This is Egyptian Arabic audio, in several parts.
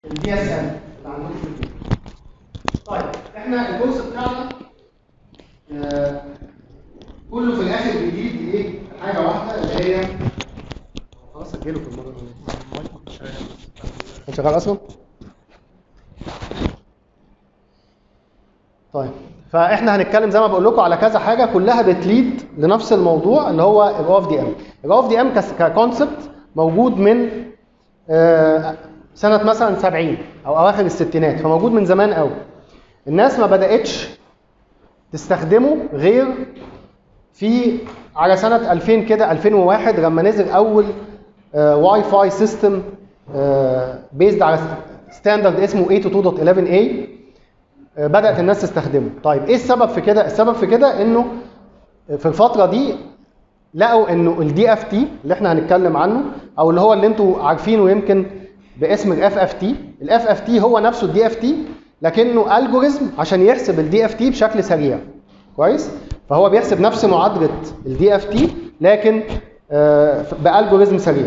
الدي اس ال اللي عندكم في البيت طيب احنا الكورس بتاعنا آه، كله في الاخر بيجيب ايه حاجه واحده اللي هي خلاص سجله في المره دي كان شغال اصلا طيب فاحنا هنتكلم زي ما بقول لكم على كذا حاجه كلها بتليد لنفس الموضوع اللي هو الاو دي ام الاو دي ام ككونسبت موجود من آه، سنه مثلا 70 او اواخر الستينات فموجود من زمان قوي الناس ما بداتش تستخدمه غير في على سنه 2000 كده 2001 لما نزل اول واي فاي سيستم بيزد على ستاندرد اسمه 802.11a آه، بدات الناس تستخدمه طيب ايه السبب في كده السبب في كده انه في الفتره دي لقوا انه الدي اف تي اللي احنا هنتكلم عنه او اللي هو اللي انتوا عارفينه يمكن باسم الاف اف تي الاف اف تي هو نفسه الدي اف تي لكنه الجوريزم عشان يحسب الدي اف تي بشكل سريع كويس فهو بيحسب نفس معادله الدي اف تي لكن آه، بالجوريزم سريع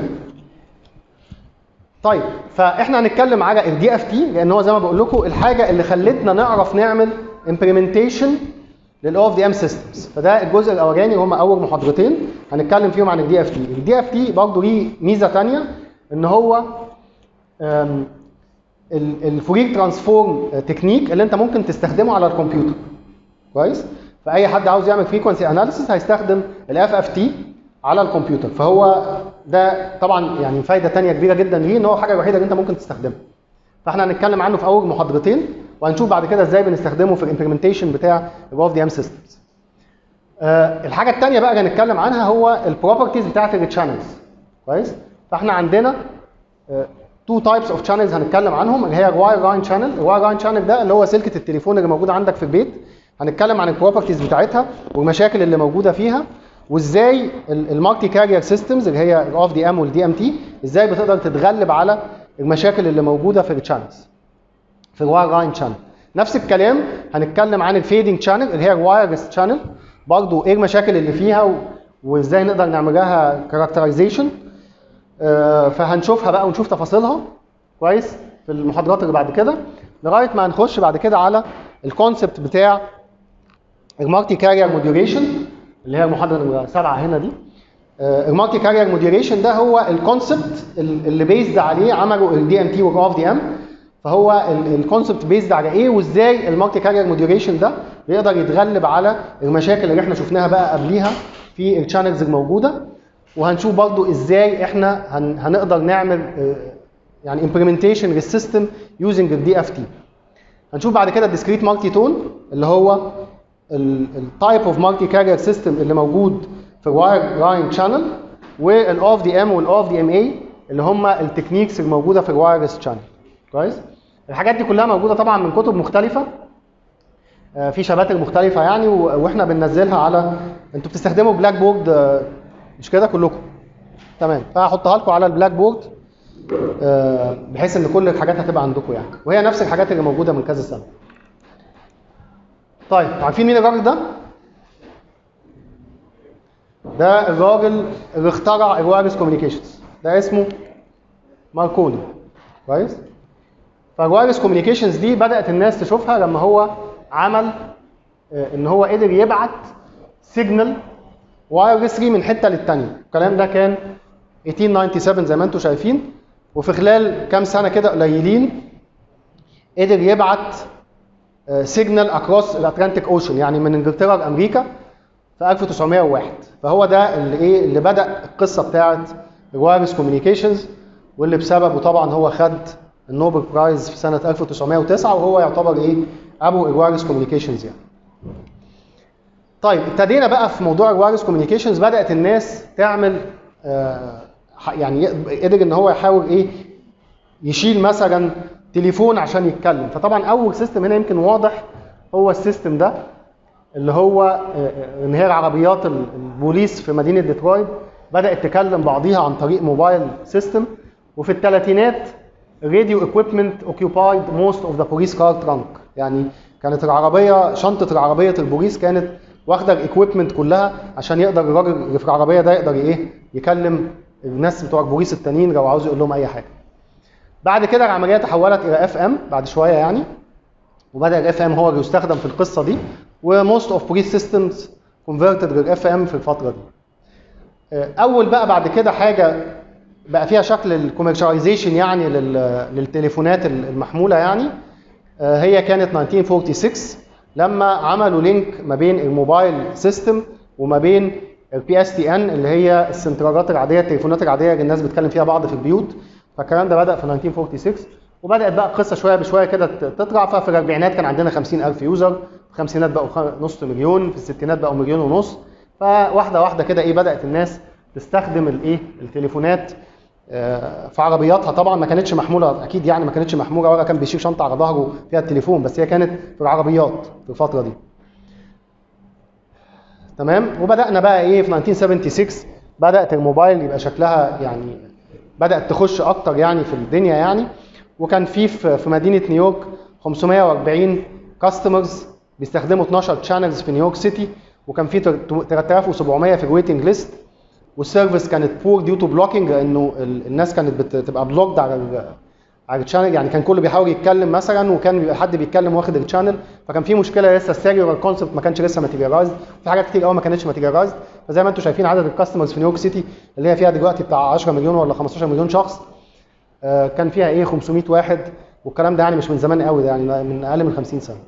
طيب فاحنا هنتكلم على الدي اف تي لان هو زي ما بقول لكم الحاجه اللي خلتنا نعرف نعمل امبلمنتيشن للاو اف دي ام سيستمز فده الجزء الاولاني هم اول محاضرتين هنتكلم فيهم عن الدي اف تي الدي اف تي برضه ليه ميزه ثانيه ان هو أم، ال- الفورير ترانسفورم تكنيك اللي انت ممكن تستخدمه على الكمبيوتر كويس فاي حد عاوز يعمل فريكونسي اناليسيس هيستخدم الاف اف تي على الكمبيوتر فهو ده طبعا يعني فايده ثانيه كبيره جدا ليه ان هو الحاجه الوحيده اللي انت ممكن تستخدمها فاحنا هنتكلم عنه في اول محاضرتين وهنشوف بعد كده ازاي بنستخدمه في الامبلمنتيشن بتاع الاو دي ام سيستمز الحاجه الثانيه بقى اللي هنتكلم عنها هو البروبرتيز بتاعت التشانلز كويس فاحنا عندنا تو تايبس اوف شانلز هنتكلم عنهم اللي هي الواير لاين شانل الواير لاين شانل ده اللي هو سلكه التليفون اللي موجوده عندك في البيت هنتكلم عن البروبرتيز بتاعتها والمشاكل اللي موجوده فيها وازاي المالتي كارير سيستمز اللي هي الاوف دي ام والدي ام تي ازاي بتقدر تتغلب على المشاكل اللي موجوده في الشانلز في الواير لاين شانل نفس الكلام هنتكلم عن الفيدنج شانل اللي هي الوايرلس شانل برضو ايه المشاكل اللي فيها و- وازاي نقدر نعمل لها كاركترايزيشن فهنشوفها بقى ونشوف تفاصيلها كويس في المحاضرات اللي بعد كده لغايه ما هنخش بعد كده على الكونسبت بتاع المالتي كارير موديوليشن اللي هي المحاضره نمره سبعه هنا دي المالتي كارير موديوليشن ده هو الكونسبت اللي بيزد عليه عملوا الدي ام تي والاوف دي ام فهو الكونسبت بيزد على ايه وازاي المالتي كارير موديوليشن ده بيقدر يتغلب على المشاكل اللي احنا شفناها بقى قبليها في الشانلز الموجوده وهنشوف برضو ازاي احنا هن هنقدر نعمل آه، يعني امبلمنتيشن للسيستم يوزنج الدي اف تي هنشوف بعد كده الديسكريت مالتي تون اللي هو التايب اوف مالتي كارير سيستم اللي موجود في الواير لاين شانل والاوف دي ام والاوف دي ام اي اللي هم التكنيكس الموجوده في الوايرلس شانل كويس الحاجات دي كلها موجوده طبعا من كتب مختلفه آه، في شباتر مختلفه يعني و- واحنا بننزلها على انتوا بتستخدموا بلاك بورد آه، مش كده كلكم تمام فهحطها لكم على البلاك بورد آه، بحيث ان كل الحاجات هتبقى عندكم يعني وهي نفس الحاجات اللي موجوده من كذا سنه طيب عارفين مين الراجل ده ده الراجل اللي اخترع الوايرلس كوميونيكيشنز ده اسمه ماركوني كويس فالوايرلس كوميونيكيشنز دي بدات الناس تشوفها لما هو عمل آه، ان هو قدر يبعت سيجنال وايرلسلي من حته للتانيه الكلام ده كان 1897 زي ما انتم شايفين وفي خلال كام سنه كده قليلين قدر يبعت سيجنال اكروس الاتلانتيك اوشن يعني من انجلترا لامريكا في 1901 فهو ده اللي ايه اللي بدا القصه بتاعه الوايرلس كوميونيكيشنز واللي بسببه طبعا هو خد النوبل برايز في سنه 1909 وهو يعتبر ايه ابو الوايرلس كوميونيكيشنز يعني طيب ابتدينا بقى في موضوع الوايرلس كوميونيكيشنز بدات الناس تعمل آه ح- يعني ي- قدر ان هو يحاول ايه يشيل مثلا تليفون عشان يتكلم فطبعا اول سيستم هنا يمكن واضح هو السيستم ده اللي هو آه، آه، ان هي العربيات ال- البوليس في مدينه ديترويت بدات تكلم بعضيها عن طريق موبايل سيستم وفي الثلاثينات راديو اكويبمنت اوكيوبايد موست اوف ذا بوليس كار ترانك يعني كانت العربيه شنطه العربيه البوليس كانت واخده الاكويبمنت كلها عشان يقدر الراجل اللي في العربيه ده يقدر ايه يكلم الناس بتوع البوليس التانيين لو عاوز يقول لهم اي حاجه بعد كده العمليه تحولت الى اف ام بعد شويه يعني وبدا الاف ام هو اللي يستخدم في القصه دي وموست اوف بوليس سيستمز كونفرتد للاف ام في الفتره دي اول بقى بعد كده حاجه بقى فيها شكل الكوميرشاليزيشن يعني لل- للتليفونات المحموله يعني آه، هي كانت 1946 لما عملوا لينك ما بين الموبايل سيستم وما بين البي اس تي ان اللي هي السنترالات العاديه التليفونات العاديه اللي الناس بتتكلم فيها بعض في البيوت فالكلام ده بدا في 1946 وبدات بقى القصه شويه بشويه كده ت- تطلع ففي الاربعينات كان عندنا 50000 يوزر في الخمسينات بقوا خ- نص مليون في الستينات بقوا مليون ونص فواحده واحده كده ايه بدات الناس تستخدم الايه التليفونات آه، في عربياتها طبعا ما كانتش محموله اكيد يعني ما كانتش محموله ولا كان بيشيل شنطه على ظهره فيها التليفون بس هي كانت في العربيات في الفتره دي تمام وبدانا بقى ايه في 1976 بدات الموبايل يبقى شكلها يعني بدات تخش اكتر يعني في الدنيا يعني وكان في في في مدينه نيويورك 540 كاستمرز بيستخدموا 12 تشانلز في نيويورك سيتي وكان في 3700 في الويتنج ليست والسيرفيس كانت بور ديو تو بلوكينج لانه ال- الناس كانت بتبقى بلوكد على ال- على الشانل يعني كان كله بيحاول يتكلم مثلا وكان بيبقى حد بيتكلم واخد الشانل فكان في مشكله لسه السيريولار كونسبت ما كانش لسه ماتيريالايزد في حاجات كتير قوي ما كانتش ماتيريالايزد فزي ما انتم شايفين عدد الكاستمرز في نيويورك سيتي اللي هي فيها دلوقتي بتاع 10 مليون ولا 15 مليون شخص آه، كان فيها ايه 500 واحد والكلام ده يعني مش من زمان قوي ده يعني من اقل من 50 سنه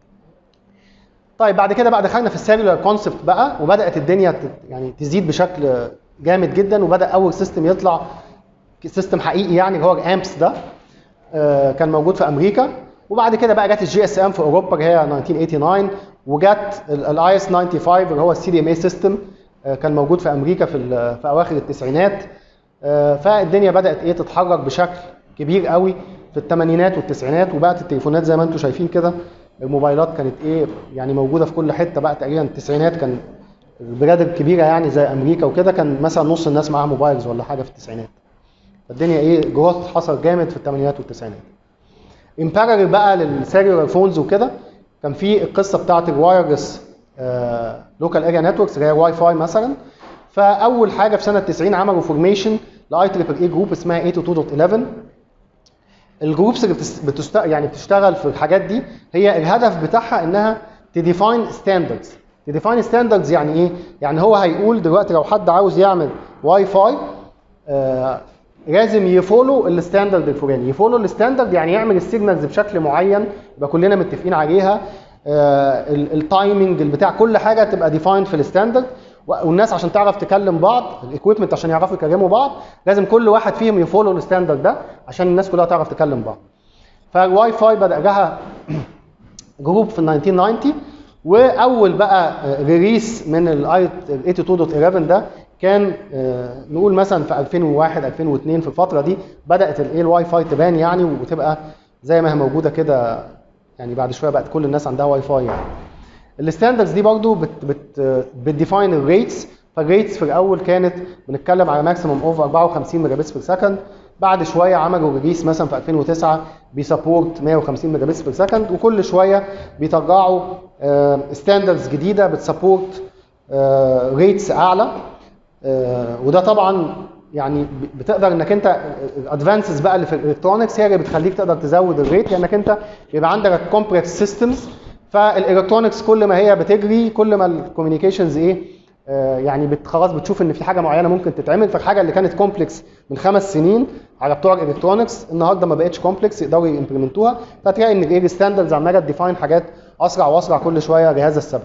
طيب بعد كده بقى دخلنا في السيلولار كونسبت بقى وبدات الدنيا تت- يعني تزيد بشكل جامد جدا وبدا اول سيستم يطلع سيستم حقيقي يعني اللي هو الامبس ده آه، كان موجود في امريكا وبعد كده بقى جت الجي اس ام في اوروبا اللي هي 1989 وجت الاي اس 95 اللي هو السي دي ام اي سيستم كان موجود في امريكا في ال- في اواخر التسعينات آه، فالدنيا بدات ايه تتحرك بشكل كبير قوي في الثمانينات والتسعينات وبقت التليفونات زي ما انتم شايفين كده الموبايلات كانت ايه يعني موجوده في كل حته بقى تقريبا التسعينات كان البلاد الكبيره يعني زي امريكا وكده كان مثلا نص الناس معاها موبايلز ولا حاجه في التسعينات فالدنيا ايه جروث حصل جامد في الثمانينات والتسعينات امبارل بقى للسيلولار فونز وكده كان في القصه بتاعت الوايرلس لوكال اريا نتوركس اللي هي واي فاي مثلا فاول حاجه في سنه 90 عملوا فورميشن لاي تريبل اي جروب اسمها 822.11 الجروبس اللي بتست... بتست... يعني بتشتغل في الحاجات دي هي الهدف بتاعها انها تديفاين ستاندردز تديفاين ستاندردز يعني ايه يعني هو هيقول دلوقتي لو حد عاوز يعمل واي فاي آه لازم يفولو الستاندرد الفلاني يفولو الستاندرد يعني يعمل السيجنالز بشكل معين يبقى كلنا متفقين عليها آه التايمنج بتاع كل حاجه تبقى ديفايند في الستاندرد والناس عشان تعرف تكلم بعض الاكويبمنت عشان يعرفوا يكلموا بعض لازم كل واحد فيهم يفولو الستاندرد ده عشان الناس كلها تعرف تكلم بعض فالواي فاي بدا لها جروب في ال 1990 واول بقى ريليس من الاي 82.11 ده كان آه، نقول مثلا في 2001 2002 في الفتره دي بدات الايه الواي فاي تبان يعني وتبقى زي ما هي موجوده كده يعني بعد شويه بقت كل الناس عندها واي فاي يعني الستاندردز دي برضو بت بت بتديفاين الريتس فالريتس في الاول كانت بنتكلم على ماكسيموم اوف 54 ميجا بتس بير سكند بعد شويه عملوا ريليس مثلا في 2009 بيسبورت 150 ميجا بتس بير سكند وكل شويه بيطلعوا ستاندردز جديده بتسبورت ريتس اعلى آه، وده طبعا يعني بتقدر انك انت الادفانسز بقى اللي في الالكترونكس هي اللي بتخليك تقدر تزود الريت لانك انت بيبقى عندك كومبلكس سيستمز فالالكترونكس كل ما هي بتجري كل ما الكوميونيكيشنز ايه آه، يعني بت خلاص بتشوف ان في حاجه معينه ممكن تتعمل فالحاجه اللي كانت كومبلكس من خمس سنين على بتوع الالكترونكس النهارده ما بقتش كومبلكس يقدروا يمبلمنتوها فتلاقي ان الايه الستاندردز عماله تديفاين حاجات اسرع واسرع كل شويه لهذا السبب.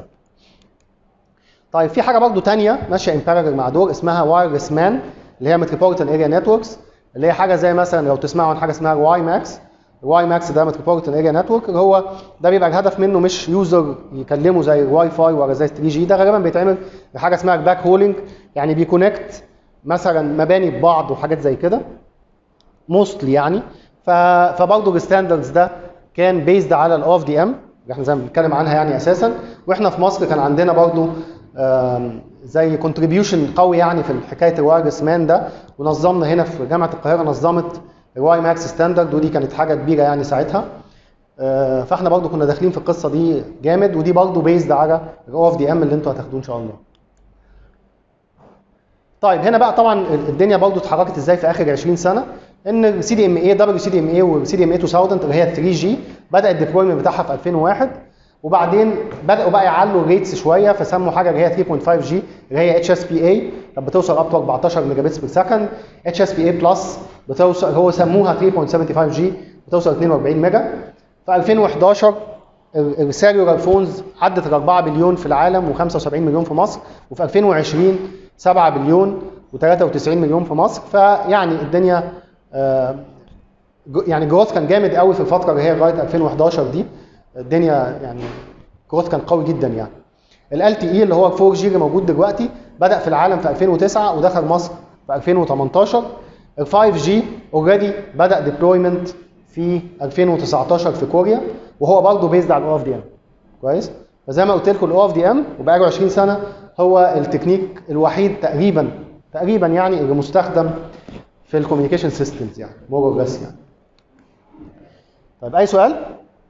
طيب في حاجه برضو تانية ماشيه ان بارallel مع دول اسمها وايرلس مان اللي هي متروبوليتان اريا نتوركس اللي هي حاجه زي مثلا لو تسمعوا عن حاجه اسمها واي ماكس الواي ماكس ده متروبوليتان اريا نتورك اللي هو ده بيبقى الهدف منه مش يوزر يكلمه زي الواي فاي ولا زي 3 جي ده غالبا بيتعمل بحاجه اسمها الباك هولينج يعني بيكونكت مثلا مباني ببعض وحاجات زي كده موستلي يعني ف... فبرضه الستاندردز ده كان بيزد على الاوف دي ام اللي احنا زي ما بنتكلم عنها يعني اساسا واحنا في مصر كان عندنا برضه آم، زي كونتريبيوشن قوي يعني في حكايه الوايرلس مان ده ونظمنا هنا في جامعه القاهره نظمت الواي ماكس ستاندرد ودي كانت حاجه كبيره يعني ساعتها آه، فاحنا برضو كنا داخلين في القصه دي جامد ودي برضو بيزد على الاو اف دي ام اللي انتوا هتاخدوه ان شاء الله طيب هنا بقى طبعا الدنيا برضو اتحركت ازاي في اخر 20 سنه ان سي دي ام اي دبليو سي دي ام اي وسي دي ام اي 2000 اللي هي 3 جي بدا الديبلويمنت بتاعها في 2001 وبعدين بداوا بقى يعلوا الريتس شويه فسموا حاجه اللي هي 3.5 جي اللي هي اتش اس بي اي كانت بتوصل اب تو 14 ميجا بتس بير سكند اتش اس بي اي بلس بتوصل هو سموها 3.75 جي بتوصل 42 ميجا في 2011 ال- السيلولار فونز عدت ال 4 بليون في العالم و75 مليون في مصر وفي 2020 7 بليون و93 مليون في مصر فيعني الدنيا آه، جو- يعني جروث كان جامد قوي في الفتره اللي هي لغايه 2011 دي الدنيا يعني جروث كان قوي جدا يعني ال تي اي اللي هو 4 جي اللي موجود دلوقتي بدا في العالم في 2009 ودخل مصر في 2018 ال 5 جي اوريدي بدا ديبلويمنت في 2019 في كوريا وهو برضه بيزد على الاو اف دي ام كويس فزي ما قلت لكم الاو اف دي ام وبقاله 20 سنه هو التكنيك الوحيد تقريبا تقريبا يعني اللي مستخدم في الكوميونيكيشن سيستمز يعني مور بس يعني طيب اي سؤال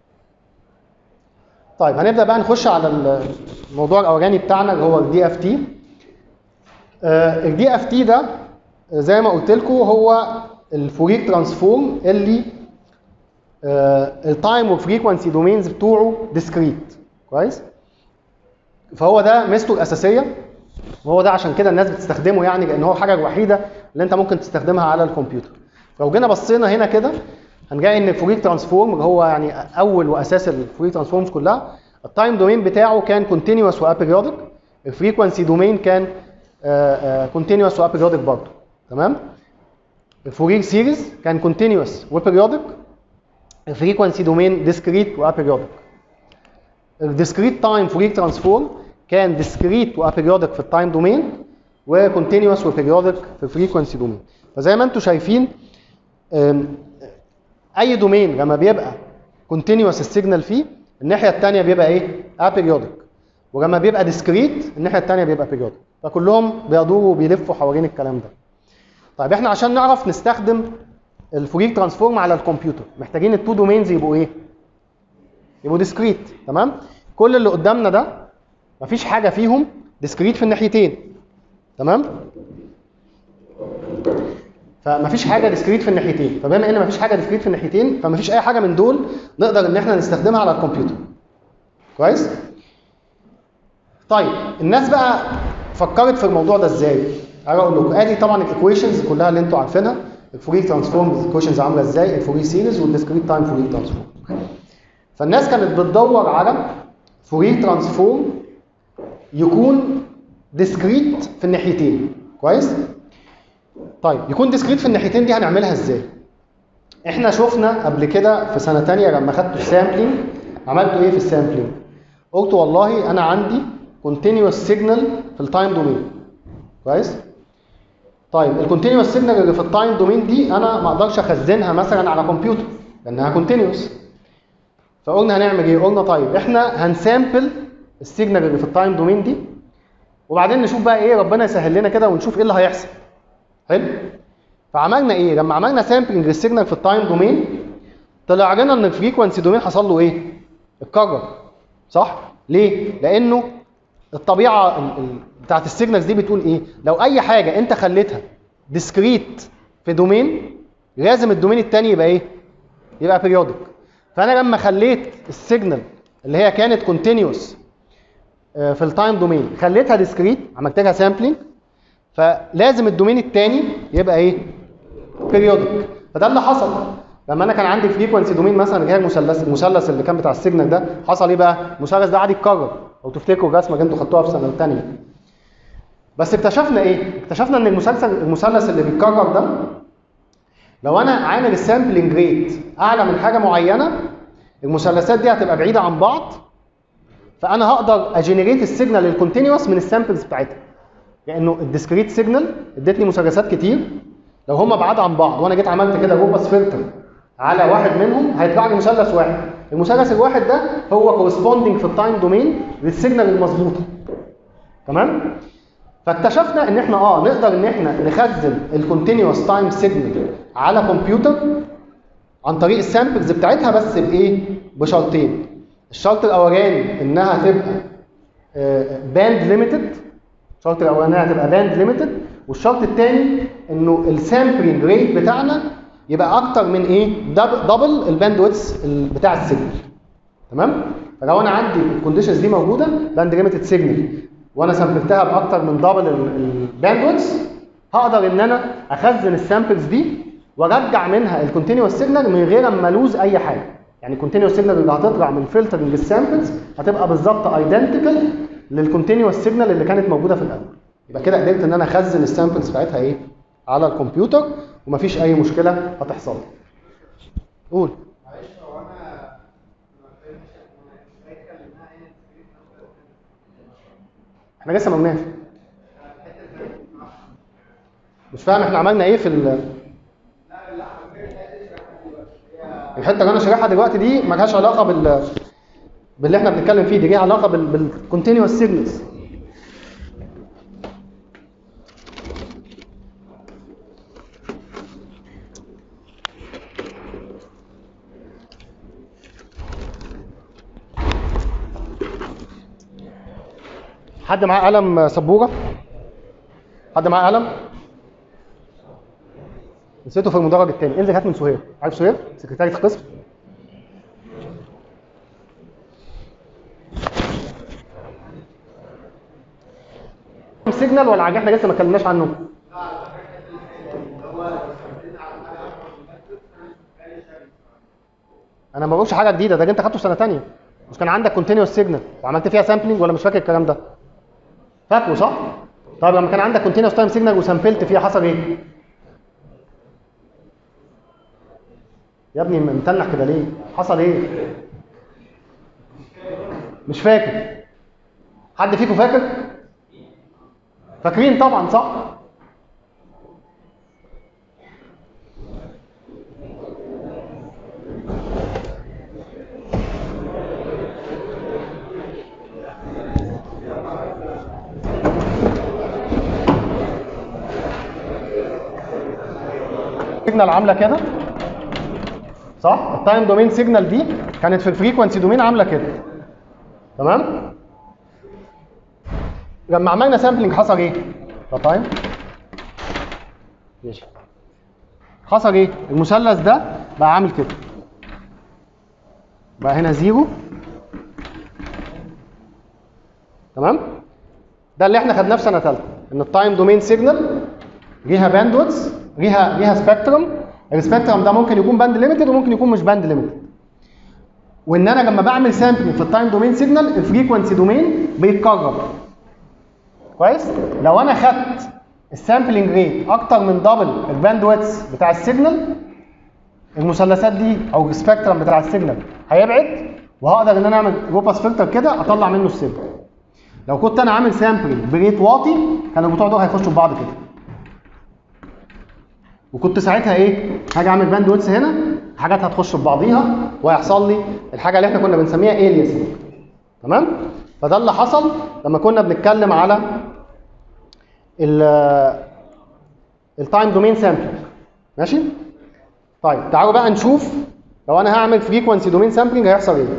طيب هنبدا بقى نخش على الموضوع الاولاني بتاعنا اللي هو الدي اف تي الدي اف تي ده زي ما قلت لكم هو الفورير ترانسفورم اللي التايم والفريكونسي دومينز بتوعه ديسكريت كويس فهو ده ميزته الاساسيه وهو ده عشان كده الناس بتستخدمه يعني لان هو الحاجه الوحيده اللي انت ممكن تستخدمها على الكمبيوتر لو جينا بصينا هنا كده هنلاقي ان الفورير ترانسفورم اللي هو يعني اول واساس الفورير ترانسفورمز كلها التايم دومين بتاعه كان كونتينوس وابيريودك الفريكونسي دومين كان كونتينوس وابيريودك برضه تمام الفورير سيريز كان كونتينوس وابيريودك الفريكونسي دومين ديسكريت وابيريودك الديسكريت تايم فورير ترانسفورم كان ديسكريت وابيريودك في التايم دومين وكونتينوس وابيريودك في الفريكونسي دومين فزي ما انتم شايفين اي دومين لما بيبقى كونتينوس السيجنال فيه الناحيه الثانيه بيبقى ايه ابيريودك ولما بيبقى ديسكريت الناحيه الثانيه بيبقى بيريودك فكلهم بيدوروا وبيلفوا حوالين الكلام ده طيب احنا عشان نعرف نستخدم الفورير ترانسفورم على الكمبيوتر محتاجين التو دومينز يبقوا ايه يبقوا ديسكريت تمام كل اللي قدامنا ده مفيش حاجه فيهم ديسكريت في الناحيتين تمام فمفيش حاجه ديسكريت في الناحيتين فبما ان مفيش حاجه ديسكريت في الناحيتين فمفيش اي حاجه من دول نقدر ان احنا نستخدمها على الكمبيوتر كويس طيب الناس بقى فكرت في الموضوع ده ازاي انا اقول لكم ادي طبعا الايكويشنز كلها اللي انتوا عارفينها الفورير ترانسفورم الايكويشنز عامله ازاي الفورير سيريز والديسكريت تايم فورير ترانسفورم فالناس كانت بتدور على فورير ترانسفورم يكون ديسكريت في الناحيتين كويس طيب يكون ديسكريت في الناحيتين دي هنعملها ازاي احنا شفنا قبل كده في سنه ثانيه لما خدتوا السامبلينج عملتوا ايه في السامبلينج قلت والله انا عندي كونتينوس سيجنال في التايم دومين كويس طيب الكونتينوس سيجنال اللي في التايم دومين دي انا ما اقدرش اخزنها مثلا على كمبيوتر لانها كونتينوس فقلنا هنعمل ايه قلنا طيب احنا هنسامبل السيجنال اللي في التايم دومين دي وبعدين نشوف بقى ايه ربنا يسهل لنا كده ونشوف ايه اللي هيحصل حلو فعملنا ايه لما عملنا سامبلنج للسيجنال في التايم دومين طلع لنا ان الفريكونسي دومين حصل له ايه اتكرر صح ليه لانه الطبيعه ال- ال- بتاعت السيجنالز دي بتقول ايه لو اي حاجه انت خليتها ديسكريت في دومين لازم الدومين الثاني يبقى ايه يبقى بيريودك فانا لما خليت السيجنال اللي هي كانت كونتينوس في التايم دومين خليتها ديسكريت عملت لها سامبلنج فلازم الدومين الثاني يبقى ايه بيريودك فده اللي حصل لما انا كان عندي فريكونسي دومين مثلا اللي هي المثلث المثلث اللي كان بتاع السيجنال ده حصل ايه بقى المثلث ده قعد يتكرر لو تفتكروا الرسمه اللي انتوا خدتوها في سنه ثانيه بس اكتشفنا ايه اكتشفنا ان المثلث المثلث اللي بيتكرر ده لو انا عامل السامبلنج ريت اعلى من حاجه معينه المثلثات دي هتبقى بعيده عن بعض فانا هقدر اجنريت السيجنال الكونتينوس من السامبلز بتاعتها لانه الديسكريت سيجنال ادتني مثلثات كتير لو هم بعاد عن بعض وانا جيت عملت كده روبس فلتر على واحد منهم هيطلع لي مثلث واحد المثلث الواحد ده هو كورسبوندنج في التايم دومين للسيجنال المظبوطه تمام فاكتشفنا ان احنا اه نقدر ان احنا نخزن الكونتينوس تايم سيجنال على كمبيوتر عن طريق السامبلز بتاعتها بس بايه بشرطين الشرط الاولاني انها تبقى باند ليميتد الشرط الاولاني هتبقى باند ليميتد والشرط الثاني انه السامبلنج ريت بتاعنا يبقى اكتر من ايه دب- دبل الباندويتس بتاع السيجنال تمام فلو انا عندي الكونديشنز دي موجوده باند ليميتد سيجنال وانا سامبلتها باكتر من دبل الباندويتس هقدر ان انا اخزن السامبلز دي وارجع منها الكونتينوس سيجنال من غير اما الوز اي حاجه يعني الكونتينوس سيجنال اللي هتطلع من فلترنج السامبلز هتبقى بالظبط ايدنتيكال للكونتينوس سيجنال اللي كانت موجوده في الاول يبقى كده قدرت ان انا اخزن السامبلز بتاعتها ايه على الكمبيوتر ومفيش اي مشكله هتحصل لي. قول معلش هو انا ما فهمتش احنا ازاي كلمناها هنا في احنا لسه ما قلناش مش فاهم احنا عملنا ايه في ال الحته اللي انا شارحها دلوقتي دي مالهاش علاقه بال باللي احنا بنتكلم فيه دي ليها علاقه بال بالكونتينوس سيجنالز حد معاه قلم سبوره حد معاه قلم نسيته في المدرج الثاني انزل هات من سهير عارف سهير سكرتارية القسم سيجنال ولا حاجه احنا لسه ما اتكلمناش عنه انا ما بقولش حاجه جديده ده انت خدته في سنه ثانيه مش كان عندك كونتينوس سيجنال وعملت فيها سامبلنج ولا مش فاكر الكلام ده فاكره صح طيب لما كان عندك كونتينوس تايم سيجنال وسامبلت فيها حصل ايه يا ابني متنح كده ليه حصل ايه مش فاكر حد فيكم فاكر فاكرين طبعا صح سيجنال عامله كده صح التايم دومين سيجنال دي كانت في الفريكونسي دومين عامله كده تمام لما عملنا سامبلنج حصل ايه ده تايم ماشي حصل ايه المثلث ده بقى عامل كده بقى هنا زيرو تمام ده اللي احنا خدناه في سنه ثالثه ان التايم دومين سيجنال ليها باندويتس ليها ليها سبيكترم السبيكترم ده ممكن يكون باند ليميتد وممكن يكون مش باند ليميتد وان انا لما بعمل سامبلنج في التايم دومين سيجنال الفريكونسي دومين بيتكرر كويس لو انا خدت السامبلنج ريت اكتر من دبل الباندويتس بتاع السيجنال المثلثات دي او السبيكترم بتاع السيجنال هيبعد وهقدر ان انا اعمل روباس فلتر كده اطلع منه السيجنال لو كنت انا عامل سامبلنج بريت واطي كان البتوع دول هيخشوا في بعض كده وكنت ساعتها ايه هاجي اعمل باند ويتس هنا حاجات هتخش في بعضيها وهيحصل لي الحاجه اللي احنا كنا بنسميها الياسنج تمام فده اللي حصل لما كنا بنتكلم على ال التايم دومين سامبلنج ماشي طيب تعالوا بقى نشوف لو انا هعمل فريكونسي دومين سامبلنج هيحصل ايه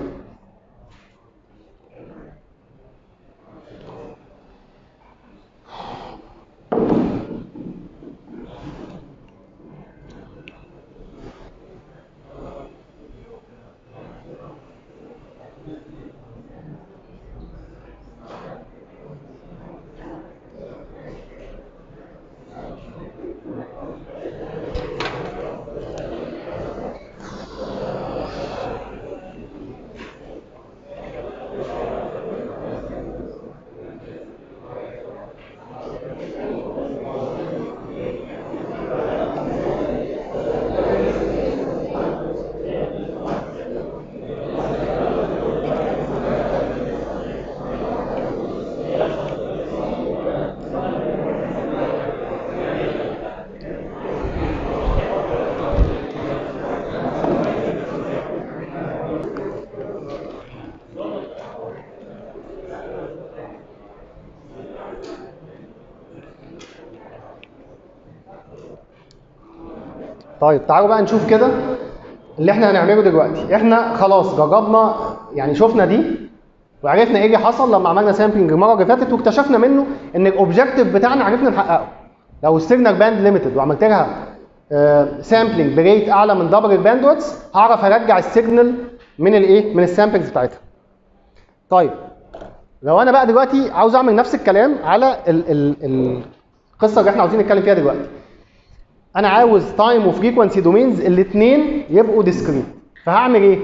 طيب تعالوا بقى نشوف كده اللي احنا هنعمله دلوقتي احنا خلاص جربنا يعني شفنا دي وعرفنا ايه اللي حصل لما عملنا سامبلنج المره اللي فاتت واكتشفنا منه ان الاوبجيكتيف بتاعنا عرفنا نحققه لو السيجنال باند ليميتد وعملت لها سامبلنج بريت اعلى من دبل الباندويتس هعرف ارجع السيجنال من الايه من السامبلز بتاعتها طيب لو انا بقى دلوقتي عاوز اعمل نفس الكلام على ال ال القصه اللي احنا عاوزين نتكلم فيها دلوقتي انا عاوز تايم وفريكونسي دومينز الاثنين يبقوا ديسكريت فهعمل ايه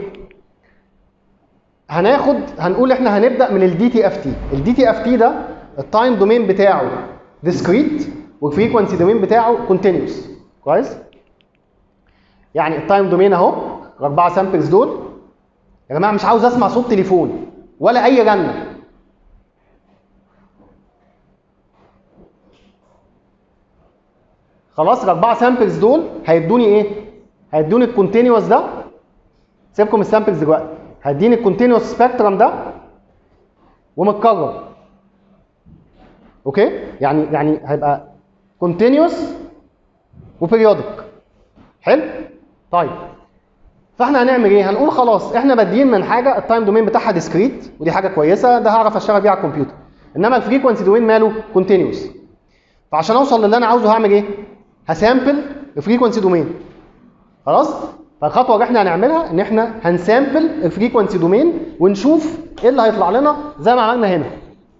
هناخد هنقول احنا هنبدا من الدي تي اف تي الدي تي اف تي ده التايم دومين بتاعه ديسكريت والفريكونسي دومين بتاعه كونتينوس كويس يعني التايم دومين اهو الاربعه سامبلز دول يا جماعه مش عاوز اسمع صوت تليفون ولا اي رنه خلاص الاربعه سامبلز دول هيدوني ايه هيدوني الكونتينوس ده سيبكم السامبلز دلوقتي هيديني الكونتينوس سبيكترم ده ومتكرر اوكي يعني يعني هيبقى كونتينوس وبيريودك حلو طيب فاحنا هنعمل ايه هنقول خلاص احنا بادئين من حاجه التايم دومين بتاعها ديسكريت ودي حاجه كويسه ده هعرف اشتغل بيها على الكمبيوتر انما الفريكونسي دومين ماله كونتينوس فعشان اوصل للي انا عاوزه هعمل ايه هسامبل الفريكونسي دومين خلاص فالخطوه اللي احنا هنعملها ان احنا هنسامبل الفريكونسي دومين ونشوف ايه اللي هيطلع لنا زي ما عملنا هنا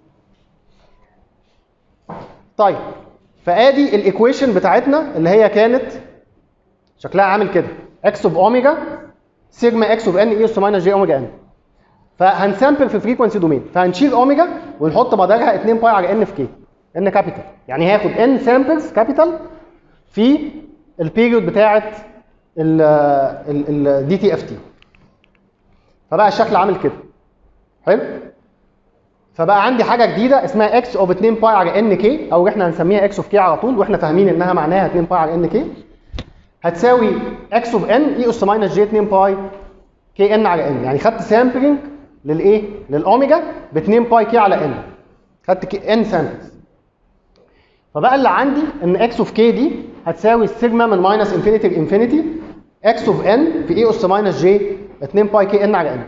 طيب فادي الايكويشن بتاعتنا اللي هي كانت شكلها عامل كده اكس اوف اوميجا سيجما اكس اوف ان اي اس ماينس جي اوميجا ان فهنسامبل في فريكونسي دومين فهنشيل اوميجا ونحط بدلها 2 باي على ان في كي ان كابيتال يعني هاخد ان سامبلز كابيتال في البيريود بتاعه الدي تي اف تي فبقى الشكل عامل كده حلو فبقى عندي حاجه جديده اسمها اكس اوف 2 باي على ان كي او احنا هنسميها اكس اوف كي على طول واحنا فاهمين انها معناها 2 باي على ان كي هتساوي اكس اوف ان اي اس ماينس جي 2 باي كي ان على ان يعني خدت سامبلنج للايه للاوميجا ب 2 باي كي على ان خدت ان سامبلز فبقى اللي عندي ان اكس اوف كي دي هتساوي السيجما من ماينس انفينيتي لانفينيتي اكس اوف ان في اي اس ماينس جي 2 باي كي ان على ان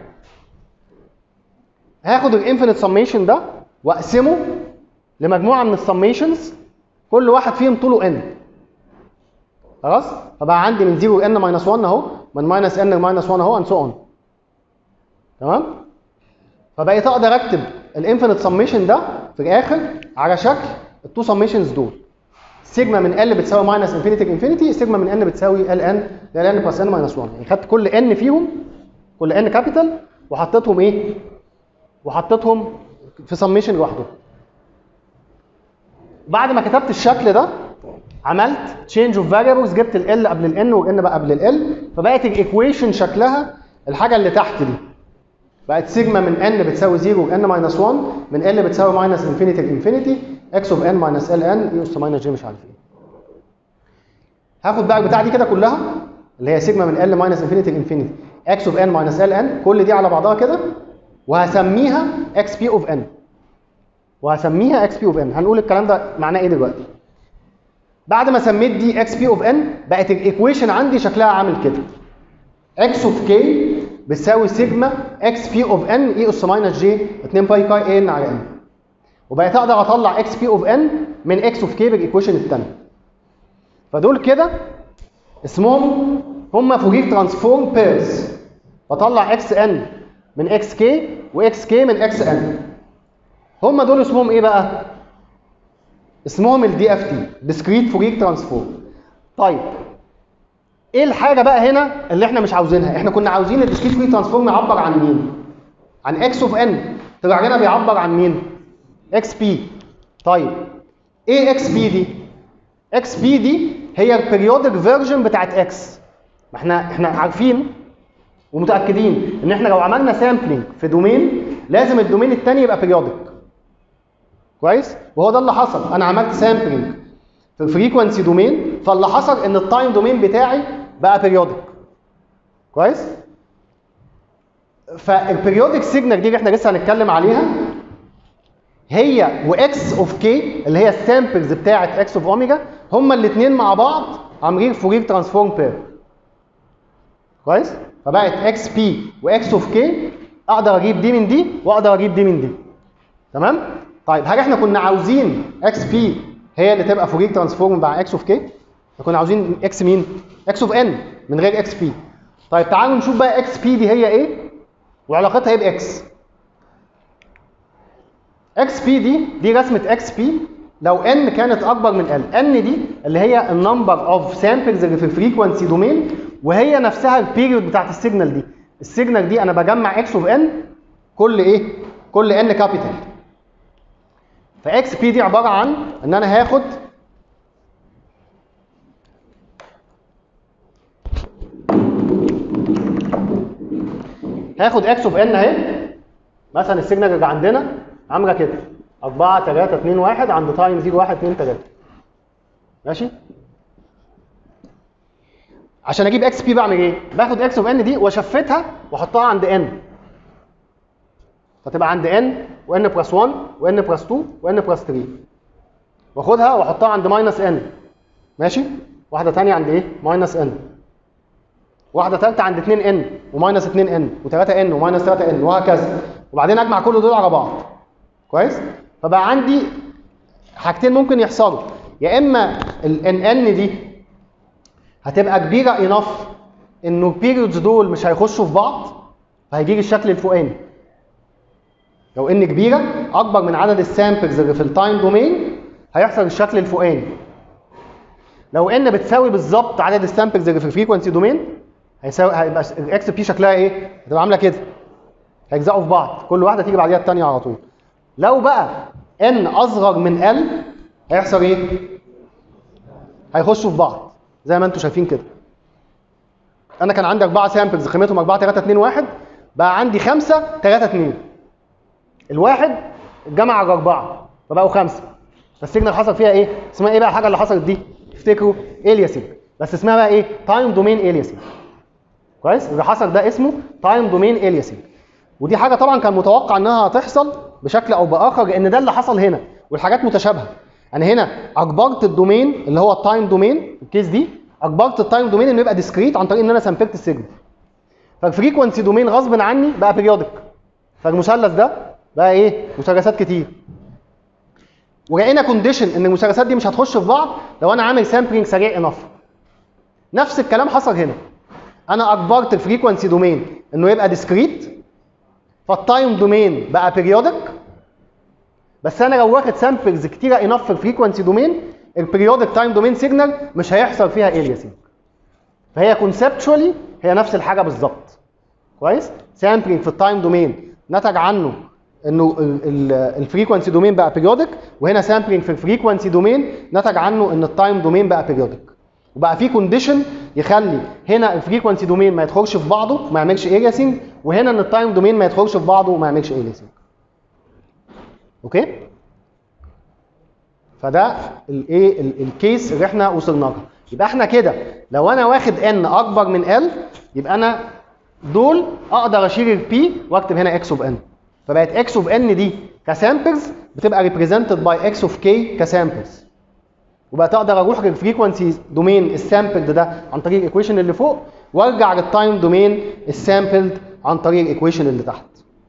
هاخد الانفينيت سميشن ده واقسمه لمجموعه من السميشنز كل واحد فيهم طوله ان خلاص فبقى عندي من 0 ان ماينس 1 اهو من ماينس ان لماينس 1 اهو اند سو اون تمام فبقيت اقدر اكتب الانفينيت سميشن ده في الاخر على شكل التو سميشنز دول سيجما من ال بتساوي ماينس انفينيتي لانفينيتي سيجما من ان بتساوي ال ان ل ان بلس ان ماينس 1 يعني خدت كل ان فيهم كل ان كابيتال وحطيتهم ايه وحطيتهم في سميشن لوحده بعد ما كتبت الشكل ده عملت تشينج اوف فاريبلز جبت ال قبل الان والان بقى قبل ال فبقت الايكويشن شكلها الحاجه اللي تحت دي بقت سيجما من ان بتساوي 0 ان ماينس 1 من ال بتساوي ماينس انفينيتي لانفينيتي اكس اوف ان ماينس ال ان اي اس ماينس جي مش عارف ايه هاخد بقى البتاع دي كده كلها اللي هي سيجما من ال ماينس انفينيتي لانفينيتي اكس اوف ان ماينس ال ان كل دي على بعضها كده وهسميها اكس بي اوف ان وهسميها اكس بي اوف ان هنقول الكلام ده معناه ايه دلوقتي بعد ما سميت دي اكس بي اوف ان بقت الايكويشن عندي شكلها عامل كده اكس اوف كي بتساوي سيجما اكس بي اوف ان اي اس ماينس جي 2 باي كاي اي ان على ان وبقيت اقدر اطلع اكس بي اوف ان من اكس اوف كي بالايكويشن الثانيه فدول كده اسمهم هم فورير ترانسفورم بيرز بطلع اكس ان من اكس كي واكس كي من اكس ان هم دول اسمهم ايه بقى اسمهم الدي اف تي ديسكريت فورير ترانسفورم طيب ايه الحاجه بقى هنا اللي احنا مش عاوزينها احنا كنا عاوزين الديسكريت فورير ترانسفورم يعبر عن مين عن اكس اوف ان طلع لنا بيعبر عن مين اكس بي طيب ايه اكس بي دي اكس بي دي هي البريودك فيرجن بتاعت اكس ما احنا احنا عارفين ومتاكدين ان احنا لو عملنا سامبلنج في دومين لازم الدومين الثاني يبقى بيريودك كويس وهو ده اللي حصل انا عملت سامبلنج في الفريكونسي دومين فاللي حصل ان التايم دومين بتاعي بقى بيريودك كويس فالبريودك سيجنال دي اللي احنا لسه هنتكلم عليها هي واكس اوف كي اللي هي السامبلز بتاعه اكس اوف اوميجا هما الاثنين مع بعض عاملين فورير ترانسفورم بير كويس فبقت اكس بي واكس اوف كي اقدر اجيب دي من دي واقدر اجيب دي من دي تمام طيب هل احنا كنا عاوزين اكس بي هي اللي تبقى فورير ترانسفورم مع اكس اوف كي كنا عاوزين اكس مين اكس اوف ان من غير اكس بي طيب تعالوا نشوف بقى اكس بي دي هي ايه وعلاقتها ايه باكس اكس بي دي دي رسمه اكس بي لو ان كانت اكبر من ال ان دي اللي هي النمبر اوف سامبلز اللي في الفريكونسي دومين وهي نفسها البيريود بتاعت السيجنال دي السيجنال دي انا بجمع اكس اوف ان كل ايه كل ان كابيتال فاكس بي دي عباره عن ان انا هاخد هاخد اكس اوف ان اهي مثلا السيجنال اللي عندنا عامله كده 4 3 2 1 عند تايم 0 1 2 3 ماشي عشان اجيب اكس بي بعمل ايه؟ باخد اكس اوف ان دي واشفتها واحطها عند ان فتبقى عند ان وان بلس 1 وان بلس 2 وان بلس 3 واخدها واحطها عند ماينس ان ماشي؟ واحده ثانيه عند ايه؟ ماينس ان واحده ثالثه عند 2 ان وماينس 2 ان و3 ان وماينس 3 ان وهكذا وبعدين اجمع كل دول على بعض كويس فبقى عندي حاجتين ممكن يحصلوا يا اما الان ان دي هتبقى كبيره انف انه البيريودز دول مش هيخشوا في بعض فهيجي لي الشكل الفوقاني لو ان كبيره اكبر من عدد السامبلز اللي في التايم دومين هيحصل الشكل الفوقاني لو ان بتساوي بالظبط عدد السامبلز اللي في الفريكونسي دومين هيساوي هيبقى الاكس بي شكلها ايه؟ هتبقى عامله كده هيجزقوا في بعض كل واحده تيجي بعديها الثانيه على طول لو بقى ان اصغر من ال هيحصل ايه؟ هيخشوا في بعض زي ما انتم شايفين كده انا كان عندي اربعه سامبلز قيمتهم 4 3 2 1 بقى عندي 5 3 2 الواحد اتجمع على اربعه فبقوا خمسه فالسيجنال حصل فيها ايه؟ اسمها ايه بقى الحاجه اللي حصلت دي؟ افتكروا الياسينج بس اسمها بقى ايه؟ تايم دومين الياسينج كويس؟ اللي حصل ده اسمه تايم دومين الياسينج ودي حاجه طبعا كان متوقع انها هتحصل بشكل او باخر لان ده اللي حصل هنا والحاجات متشابهه انا هنا اجبرت الدومين اللي هو التايم دومين الكيس دي اجبرت التايم دومين انه يبقى ديسكريت عن طريق ان انا سامبلت السيجنال فالفريكونسي دومين غصب عني بقى بيريودك فالمثلث ده بقى ايه مثلثات كتير ولقينا كونديشن ان المثلثات دي مش هتخش في بعض لو انا عامل سامبلينج سريع انف نفس الكلام حصل هنا انا اجبرت الفريكونسي دومين انه يبقى ديسكريت فالتايم دومين بقى بيريودك بس انا لو واخد سامبلز كتيره انف في الفريكونسي دومين البريودك تايم دومين سيجنال مش هيحصل فيها الياسينج فهي كونسبشوالي هي نفس الحاجه بالظبط كويس سامبلينج في التايم دومين نتج عنه انه الفريكونسي دومين بقى بيريودك وهنا سامبلينج في الفريكونسي دومين نتج عنه ان التايم دومين بقى بيريودك وبقى في كونديشن يخلي هنا الفريكونسي دومين ما يدخلش في بعضه ما يعملش الياسينج وهنا ان التايم دومين ما يدخلش في بعضه وما يعملش الياسينج اوكي فده الايه الكيس اللي احنا وصلنا له يبقى احنا كده لو انا واخد ان اكبر من ال يبقى انا دول اقدر اشيل البي واكتب هنا اكس اوف ان فبقت اكس اوف ان دي كسامبلز بتبقى ريبريزنتد باي اكس اوف كي كسامبلز وبقى اقدر اروح للفريكونسي دومين السامبلد ده عن طريق الايكويشن اللي فوق وارجع للتايم دومين السامبلد عن طريق الايكويشن اللي تحت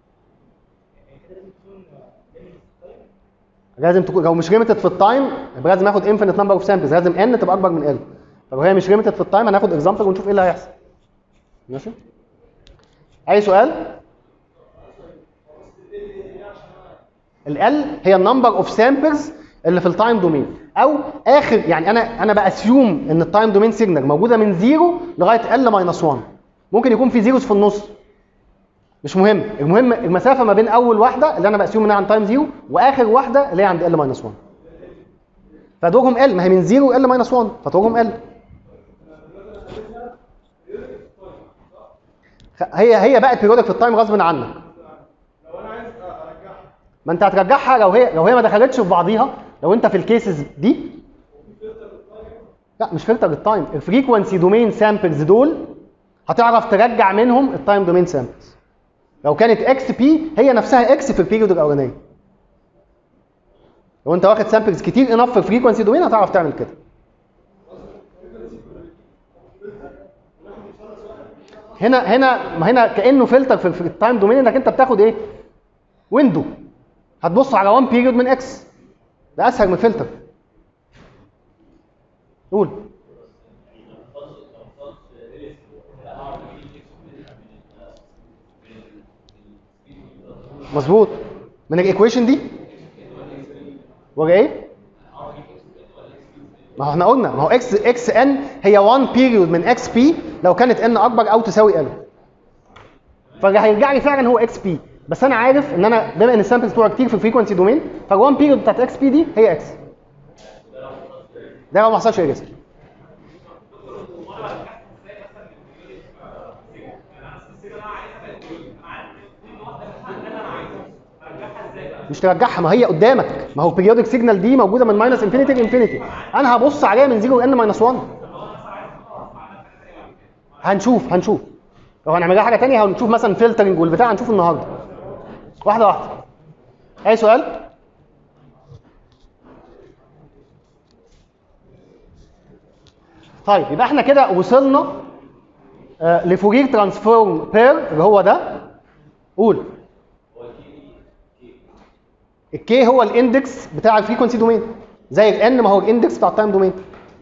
لازم تكون لو مش ليميتد في التايم يبقى لازم اخد انفينيت نمبر اوف سامبلز لازم ان تبقى اكبر من ال فلو هي مش ليميتد في التايم هناخد اكزامبل ونشوف ايه اللي هيحصل ماشي اي سؤال ال هي النمبر اوف سامبلز اللي في التايم دومين او اخر يعني انا انا باسيوم ان التايم دومين سيجنال موجوده من 0 لغايه ال ماينس 1 ممكن يكون في زيروز في النص مش مهم المهم المسافه ما بين اول واحده اللي انا باسيوم انها عن تايم 0 واخر واحده اللي هي عند ال ماينس 1 فدورهم ال ما هي من 0 ال ماينس 1 فدورهم ال هي هي بقت بيريودك في التايم غصب عنك لو انا عايز ارجعها ما انت هترجعها لو هي لو هي ما دخلتش في بعضيها لو انت في الكيسز دي لا مش فلتر التايم الفريكونسي دومين سامبلز دول هتعرف ترجع منهم التايم دومين سامبلز لو كانت اكس بي هي نفسها اكس في البيريود الاولانيه لو انت واخد سامبلز كتير انف في الفريكونسي دومين هتعرف تعمل كده هنا هنا ما هنا كانه فلتر في في التايم دومين انك انت بتاخد ايه ويندو هتبص على 1 بيريود من اكس ده اسهل من فلتر قول مظبوط من الايكويشن دي وجه ايه ما هو احنا قلنا ما هو اكس اكس ان هي 1 بيريود من اكس بي لو كانت ان اكبر او تساوي ال فهيرجع لي فعلا هو اكس بي بس انا عارف ان انا بما ان السامبلز بتوعي كتير في الفريكونسي دومين فال1 بيريود بتاعت اكس بي دي هي اكس ده لو ما حصلش ايريزر مش ترجعها ما هي قدامك ما هو البيريودك سيجنال دي موجوده من ماينس انفينيتي لانفينيتي انا هبص عليها من 0 ان ماينس 1 هنشوف هنشوف لو هنعملها حاجه ثانيه هنشوف مثلا فلترنج والبتاع هنشوف النهارده واحده واحده اي سؤال طيب يبقى احنا كده وصلنا آه لفورير ترانسفورم بير اللي هو ده قول الكي هو الاندكس بتاع الفريكونسي دومين زي الان ما هو الاندكس بتاع التايم دومين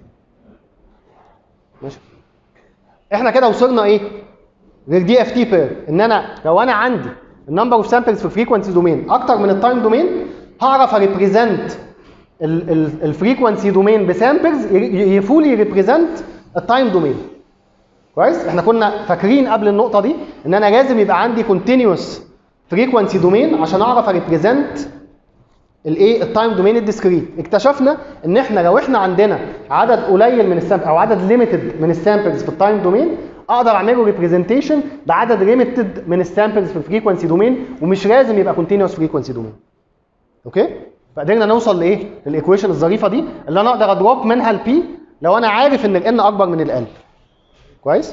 ماشي احنا كده وصلنا ايه للدي اف تي بير ان انا لو انا عندي النمبر اوف سامبلز في الفريكونسي دومين اكتر من التايم دومين هعرف اريبريزنت الفريكونسي دومين بسامبلز يفولي ريبريزنت التايم دومين كويس احنا كنا فاكرين قبل النقطه دي ان انا لازم يبقى عندي كونتينوس فريكونسي دومين عشان اعرف اريبريزنت الايه التايم دومين الديسكريت اكتشفنا ان احنا لو احنا عندنا عدد قليل من السامبل او عدد ليميتد من السامبلز في التايم دومين اقدر اعمله ريبريزنتيشن بعدد ليميتد من السامبلز في الفريكونسي دومين ومش لازم يبقى كونتينوس فريكونسي دومين اوكي فقدرنا نوصل لايه الايكويشن الظريفه دي اللي انا اقدر ادروب منها البي لو انا عارف ان الان اكبر من ال كويس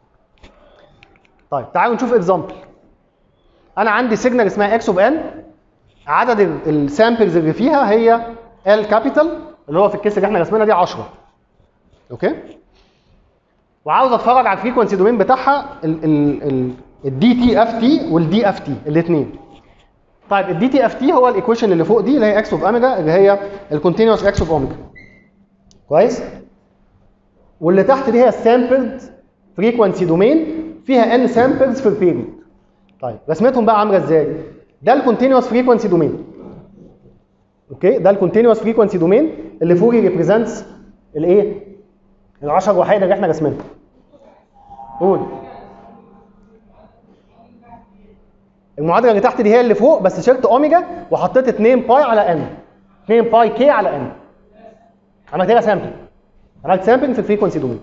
طيب تعالوا نشوف اكزامبل انا عندي سيجنال اسمها اكس اوف ان عدد السامبلز اللي فيها هي ال كابيتال اللي هو في الكيس اللي احنا رسمنا دي 10 اوكي وعاوز اتفرج على الفريكونسي دومين بتاعها الدي تي اف تي والدي اف تي الاثنين طيب الدي تي اف تي هو الايكويشن اللي فوق دي اللي هي اكس اوف اوميجا اللي هي الكونتينوس اكس اوف اوميجا كويس واللي تحت دي هي السامبلد فريكونسي دومين فيها ان سامبلز في البيريود طيب رسمتهم بقى عامله ازاي ده الكونتينوس فريكونسي دومين اوكي ده الكونتينوس فريكونسي دومين اللي فوقي ريبريزنتس الايه ال 10 وحيده اللي احنا رسمينها قول المعادله اللي تحت دي هي اللي فوق بس شلت اوميجا وحطيت 2 باي على ان 2 باي كي على ان عملت لها سامبل عملت سامبل في الفريكونسي دومين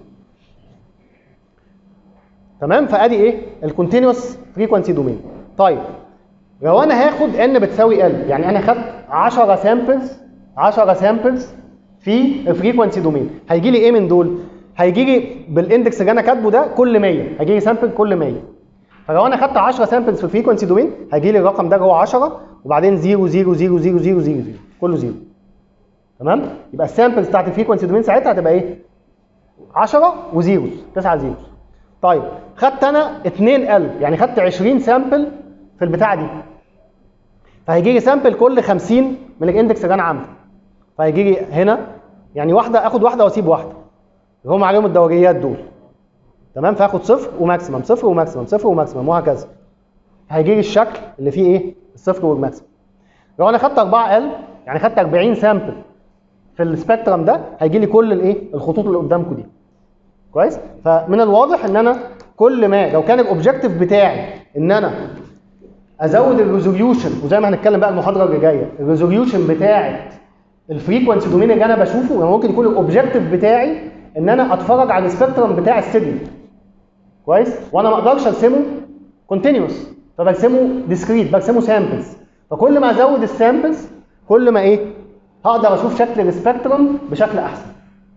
تمام فادي ايه الكونتينوس فريكونسي دومين طيب لو انا هاخد ان بتساوي ال يعني انا خدت 10 سامبلز 10 سامبلز في الفريكونسي دومين هيجي لي ايه من دول هيجي لي بالاندكس اللي انا كاتبه ده كل 100 هيجي لي سامبل كل 100 فلو انا خدت 10 سامبلز في الفريكونسي دومين هيجي لي الرقم ده اللي هو 10 وبعدين 0 0 0 0 0 0 0 كله 0 تمام يبقى السامبلز بتاعت الفريكونسي دومين ساعتها هتبقى ايه 10 وزيروز 9 زيروز طيب خدت انا 2 ال يعني خدت 20 سامبل في البتاعه دي فهيجي لي سامبل كل 50 من الاندكس اللي انا عامله فهيجي لي هنا يعني واحده اخد واحده واسيب واحده اللي هم عليهم الدوريات دول تمام فاخد صفر وماكسيمم صفر وماكسيمم صفر وماكسيمم وهكذا هيجي لي الشكل اللي فيه ايه الصفر والماكسيمم لو انا خدت 4 ال يعني خدت 40 سامبل في السبيكترم ده هيجي لي كل الايه الخطوط اللي قدامكم دي كويس فمن الواضح ان انا كل ما لو كان الاوبجيكتيف بتاعي ان انا ازود الريزوليوشن وزي ما هنتكلم بقى المحاضره اللي جايه الريزوليوشن بتاعه الفريكونسي دومين اللي انا بشوفه يعني ممكن يكون الاوبجيكتيف بتاعي ان انا اتفرج على السبيكترم بتاع السيجنال كويس وانا ما اقدرش ارسمه كونتينوس فبرسمه ديسكريت برسمه سامبلز فكل ما ازود السامبلز كل ما ايه هقدر اشوف شكل السبيكترم بشكل احسن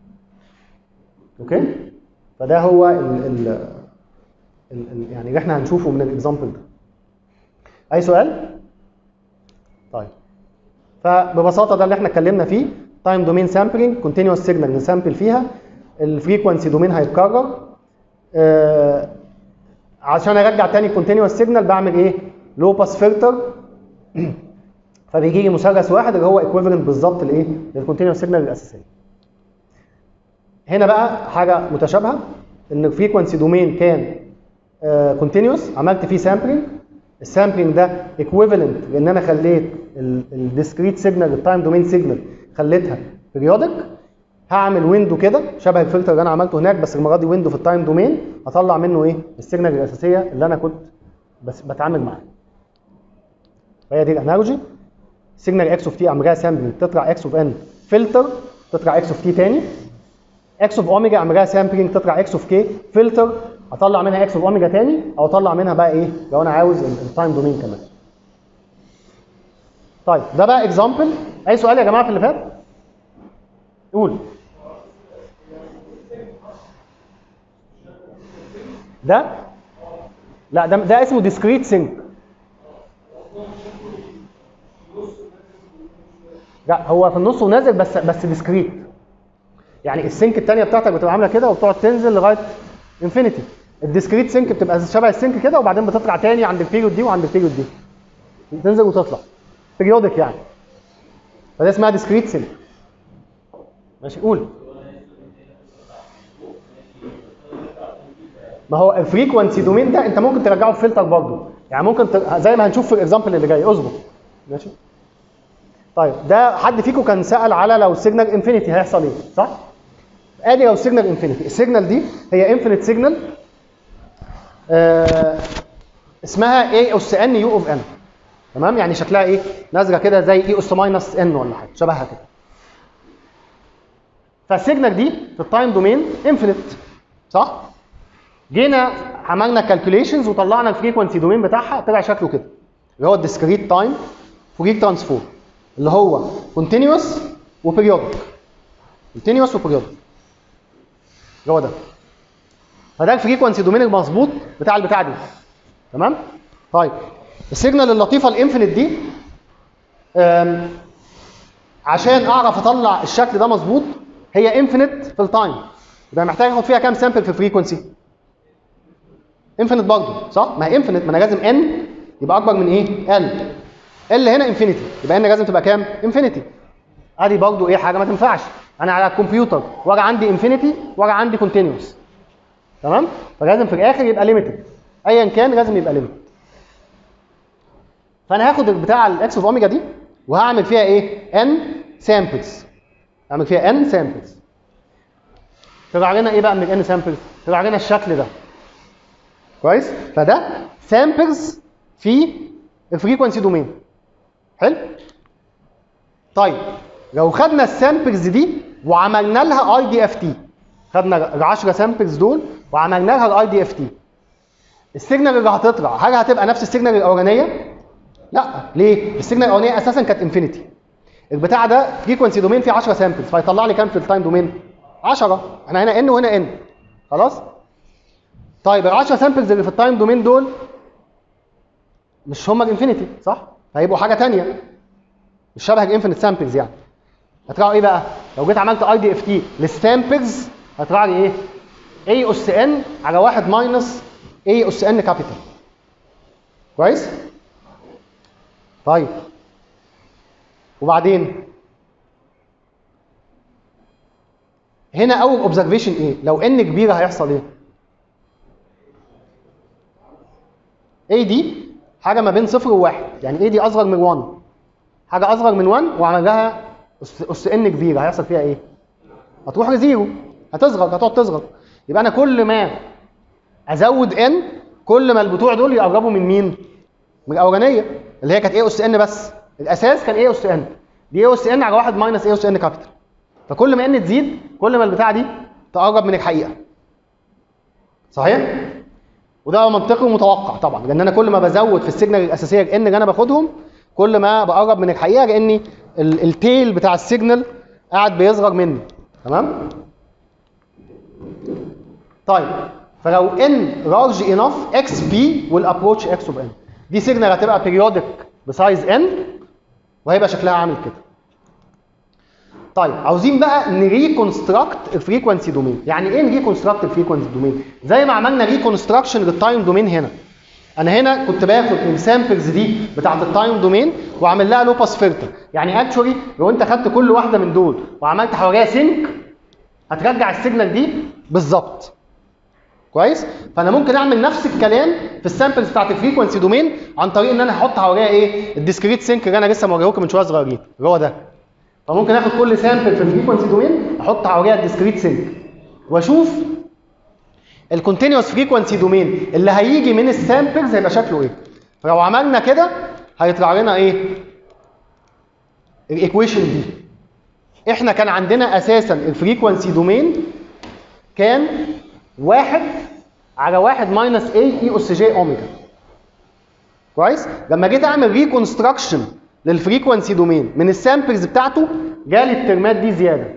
اوكي فده هو ال ال ال ال يعني اللي احنا هنشوفه من الاكزامبل ده اي سؤال طيب فببساطه ده اللي احنا اتكلمنا فيه تايم دومين سامبلنج كونتينوس سيجنال نسامبل فيها الفريكونسي دومين هيتكرر آه عشان ارجع تاني كونتينوس سيجنال بعمل ايه لو باس فلتر فبيجي لي مثلث واحد اللي هو ايكويفالنت بالظبط لايه للكونتينوس سيجنال الاساسيه هنا بقى حاجه متشابهه ان الفريكونسي دومين كان كونتينوس عملت فيه سامبلنج السامبلنج ده ايكويفالنت لان انا خليت الديسكريت سيجنال التايم دومين سيجنال خليتها بيريودك هعمل ويندو كده شبه الفلتر اللي انا عملته هناك بس المره دي ويندو في التايم دومين اطلع منه ايه السيجنال الاساسيه اللي انا كنت بس بتعامل معاها فهي دي الانالوجي سيجنال اكس اوف تي اعمل سامبلنج تطلع اكس اوف ان فلتر تطلع اكس اوف تي تاني اكس اوف اوميجا اعمل لها سامبلنج تطلع اكس اوف كي فلتر اطلع منها اكس اوف اوميجا تاني او اطلع منها بقى ايه لو انا عاوز التايم دومين كمان طيب ده بقى اكزامبل اي سؤال يا جماعه في اللي فات قول ده لا ده ده اسمه ديسكريت سينك لا هو في النص ونازل بس بس ديسكريت يعني السينك الثانيه بتاعتك بتبقى عامله كده وبتقعد تنزل لغايه انفينيتي الديسكريت سينك بتبقى شبه السينك كده وبعدين بتطلع تاني عند البيريود دي وعند البيريود دي تنزل وتطلع بيريودك يعني فده اسمها ديسكريت سينك ماشي قول ما هو الفريكونسي دومين ده انت ممكن ترجعه في فلتر برضه يعني ممكن ت... زي ما هنشوف في الاكزامبل اللي جاي اصبر ماشي طيب ده حد فيكم كان سال على لو السيجنال انفينيتي هيحصل ايه صح ادي لو السيجنال انفينيتي السيجنال دي هي انفينيت سيجنال آه اسمها اي اس ان يو اوف ان تمام يعني شكلها ايه نازله كده زي اي اس ماينس ان ولا حاجه شبهها كده فالسيجنال دي في التايم دومين انفينيت صح جينا عملنا كالكوليشنز وطلعنا الفريكونسي دومين بتاعها طلع شكله كده اللي هو الديسكريت تايم فورير ترانسفورم اللي هو كونتينوس وبريودك كونتينوس وبريودك اللي هو ده فده الفريكونسي دومين المظبوط بتاع البتاع دي تمام طيب السيجنال اللطيفه الانفينيت دي آم، عشان اعرف اطلع الشكل ده مظبوط هي انفينيت في التايم يبقى محتاج اخد فيها كام سامبل في الفريكونسي انفينيت برضه صح ما هي انفينيت ما انا لازم ان يبقى اكبر من ايه ال ال هنا انفينيتي يبقى ان لازم تبقى كام انفينيتي ادي برضه ايه حاجه ما تنفعش انا على الكمبيوتر ولا عندي انفينيتي ولا عندي كونتينوس تمام فلازم في الاخر يبقى ليميتد ايا كان لازم يبقى ليميتد فانا هاخد بتاع الاكس اوف اوميجا دي وهعمل فيها ايه ان سامبلز اعمل فيها ان سامبلز طلع لنا ايه بقى من الان سامبلز طلع لنا الشكل ده كويس فده سامبلز في الفريكونسي دومين حلو طيب لو خدنا السامبلز دي وعملنا لها اي دي اف تي خدنا ال 10 سامبلز دول وعملنا لها الاي دي اف تي السيجنال اللي هتطلع هل هتبقى نفس السيجنال الاولانيه؟ لا ليه؟ السيجنال الاولانيه اساسا كانت انفينيتي البتاع ده فريكونسي دومين فيه 10 سامبلز فيطلع لي كام في التايم دومين؟ 10 احنا هنا ان وهنا ان خلاص؟ طيب ال 10 سامبلز اللي في التايم دومين دول مش هم الانفينيتي صح؟ هيبقوا حاجه ثانيه مش شبه الانفينيت سامبلز يعني هتطلعوا ايه بقى؟ لو جيت عملت اي دي اف تي للسامبلز هيطلع لي ايه؟ اي اس ان على 1 ماينس اي اس ان كابيتال كويس؟ طيب وبعدين هنا اول اوبزرفيشن ايه؟ لو ان كبيره هيحصل ايه؟ اي دي حاجه ما بين صفر وواحد يعني ايه دي اصغر من 1 حاجه اصغر من 1 وعمل لها اس اس ان كبيره هيحصل فيها ايه؟ هتروح لزيرو هتصغر هتقعد تصغر يبقى انا كل ما ازود ان كل ما البتوع دول يقربوا من مين؟ من الاولانيه اللي هي كانت ايه اس ان بس الاساس كان ايه اس ان دي ايه اس ان على 1 ماينس ايه اس ان كابيتال فكل ما ان تزيد كل ما البتاعه دي تقرب من الحقيقه صحيح؟ وده منطقي ومتوقع طبعا لان انا كل ما بزود في السيجنال الاساسيه الان اللي انا باخدهم كل ما بقرب من الحقيقه لان ال- التيل بتاع السيجنال قاعد بيصغر مني تمام طيب فلو ان لارج انف اكس بي والابروتش اكس اوف ان دي سيجنال هتبقى بيريودك بسايز ان وهيبقى شكلها عامل كده طيب عاوزين بقى نريكونستراكت الفريكونسي دومين يعني ايه نريكونستراكت الفريكونسي دومين زي ما عملنا ريكونستراكشن للتايم دومين هنا انا هنا كنت باخد السامبلز دي بتاعت التايم دومين واعمل لها لوباس فلتر يعني اكشولي لو انت خدت كل واحده من دول وعملت حواليها سينك هترجع السيجنال دي بالظبط كويس فانا ممكن اعمل نفس الكلام في السامبلز بتاعت الفريكونسي دومين عن طريق ان انا هحط حواليها ايه الديسكريت سينك اللي انا لسه موريه لكم من شويه صغيرين اللي هو ده فممكن اخد كل سامبل في الفريكونسي دومين احط حواليها الديسكريت سينك واشوف الكونتينوس فريكونسي دومين اللي هيجي من السامبلز هيبقى شكله ايه فلو عملنا كده هيطلع لنا ايه الايكويشن دي احنا كان عندنا اساسا الفريكونسي دومين كان واحد على واحد ماينس اي اي اس جي اوميجا كويس لما جيت اعمل ريكونستراكشن للفريكونسي دومين من السامبلز بتاعته جالي الترمات دي زياده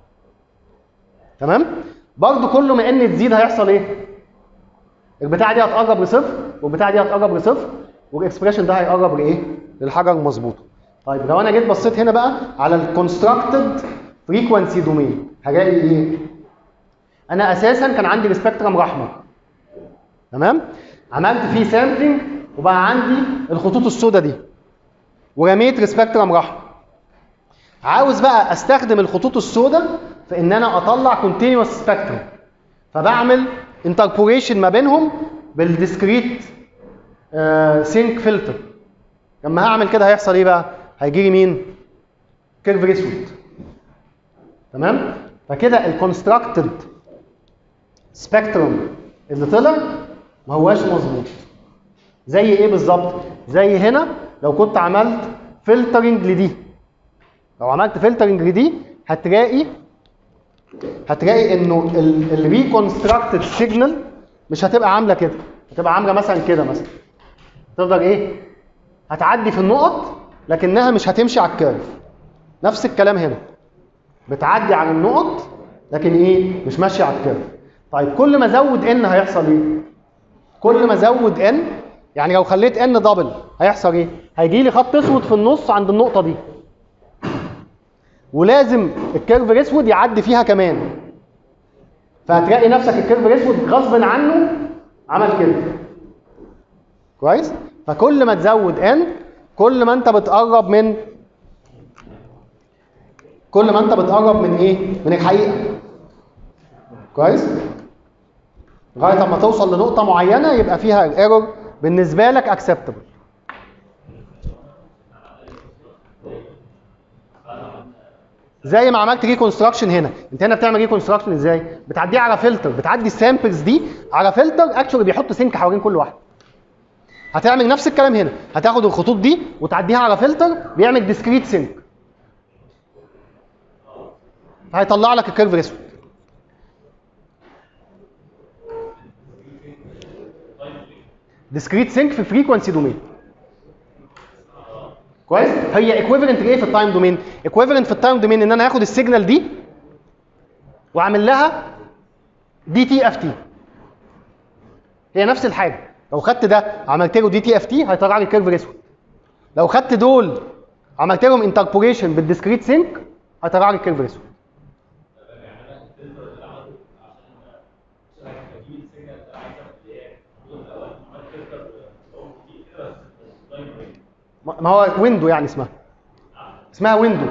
تمام برضو كل ما ان تزيد هيحصل ايه البتاعه دي هتقرب لصفر والبتاعه دي هتقرب لصفر والاكسبريشن ده هيقرب لايه للحاجه المظبوطه طيب لو انا جيت بصيت هنا بقى على الكونستراكتد فريكونسي دومين هلاقي ايه انا اساسا كان عندي السبيكترم الاحمر تمام عملت فيه سامبلنج وبقى عندي الخطوط السوداء دي ورميت السبيكترم الاحمر عاوز بقى استخدم الخطوط السوداء في ان انا اطلع كونتينوس سبيكترم فبعمل انتربوليشن ما بينهم بالديسكريت سينك فلتر لما هعمل كده هيحصل ايه بقى هيجي لي مين كيرف اسود تمام فكده الكونستراكتد سبيكترم اللي طلع ما هواش مظبوط زي ايه بالظبط زي هنا لو كنت عملت فلترنج لدي لو عملت فلترنج لدي هتلاقي هتلاقي انه الريكونستراكتد سيجنال مش هتبقى عامله كده هتبقى عامله مثلا كده مثلا تفضل ايه هتعدي في النقط لكنها مش هتمشي على الكيرف نفس الكلام هنا بتعدي على النقط لكن ايه مش ماشيه على الكيرف طيب كل ما ازود ان هيحصل ايه كل ما ازود ان يعني لو خليت ان دبل هيحصل ايه هيجي لي خط اسود في النص عند النقطه دي ولازم الكيرف الاسود يعدي فيها كمان فهتلاقي نفسك الكيرف الاسود غصب عنه عمل كده كويس فكل ما تزود ان كل ما انت بتقرب من كل ما انت بتقرب من ايه من الحقيقه كويس لغايه اما توصل لنقطه معينه يبقى فيها الايرور بالنسبه لك اكسبتبل زي ما عملت ريكونستراكشن هنا انت هنا بتعمل ريكونستراكشن ازاي بتعديه على فلتر بتعدي السامبلز دي على فلتر اكشولي بيحط سينك حوالين كل واحده هتعمل نفس الكلام هنا هتاخد الخطوط دي وتعديها على فلتر بيعمل ديسكريت سينك هيطلع لك الكيرف الاسود ديسكريت سينك في فريكونسي دومين كويس هي ايكويفالنت لايه في التايم دومين ايكويفالنت في التايم دومين ان انا هاخد السيجنال دي واعمل لها دي تي اف تي هي نفس الحاجه لو خدت ده عملت له دي تي اف تي هيطلع لي كيرف اسود لو خدت دول عملت لهم انتربوليشن بالديسكريت سينك هيطلع لي كيرف اسود ما هو ويندو يعني اسمها اسمها ويندو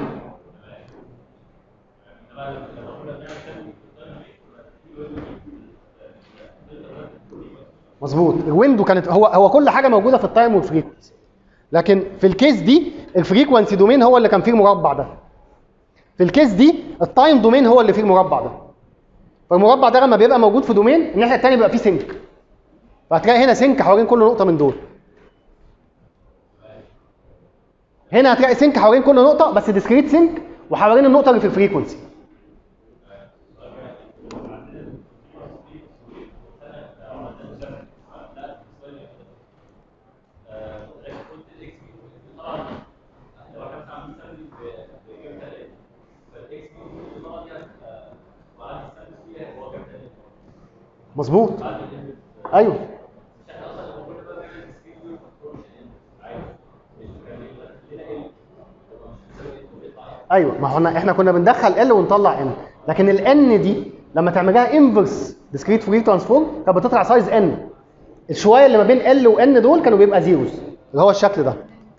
مظبوط الويندو كانت هو هو كل حاجه موجوده في التايم والفريكونسي لكن في الكيس دي الفريكونسي دومين هو اللي كان فيه المربع ده في الكيس دي التايم دومين هو اللي فيه المربع ده فالمربع ده لما بيبقى موجود في دومين الناحيه الثانيه بيبقى فيه سينك فهتلاقي هنا سينك حوالين كل نقطه من دول هنا هتلاقي سينك حوالين كل نقطه بس ديسكريت سينك وحوالين النقطه اللي في الفريكونسي مظبوط ايوه ايوه ما هو احنا كنا بندخل ال ونطلع ان لكن الان دي لما تعملها انفرس ديسكريت فوري ترانسفورم كانت بتطلع سايز ان الشويه اللي ما بين ال وان دول كانوا بيبقى زيروز اللي هو الشكل ده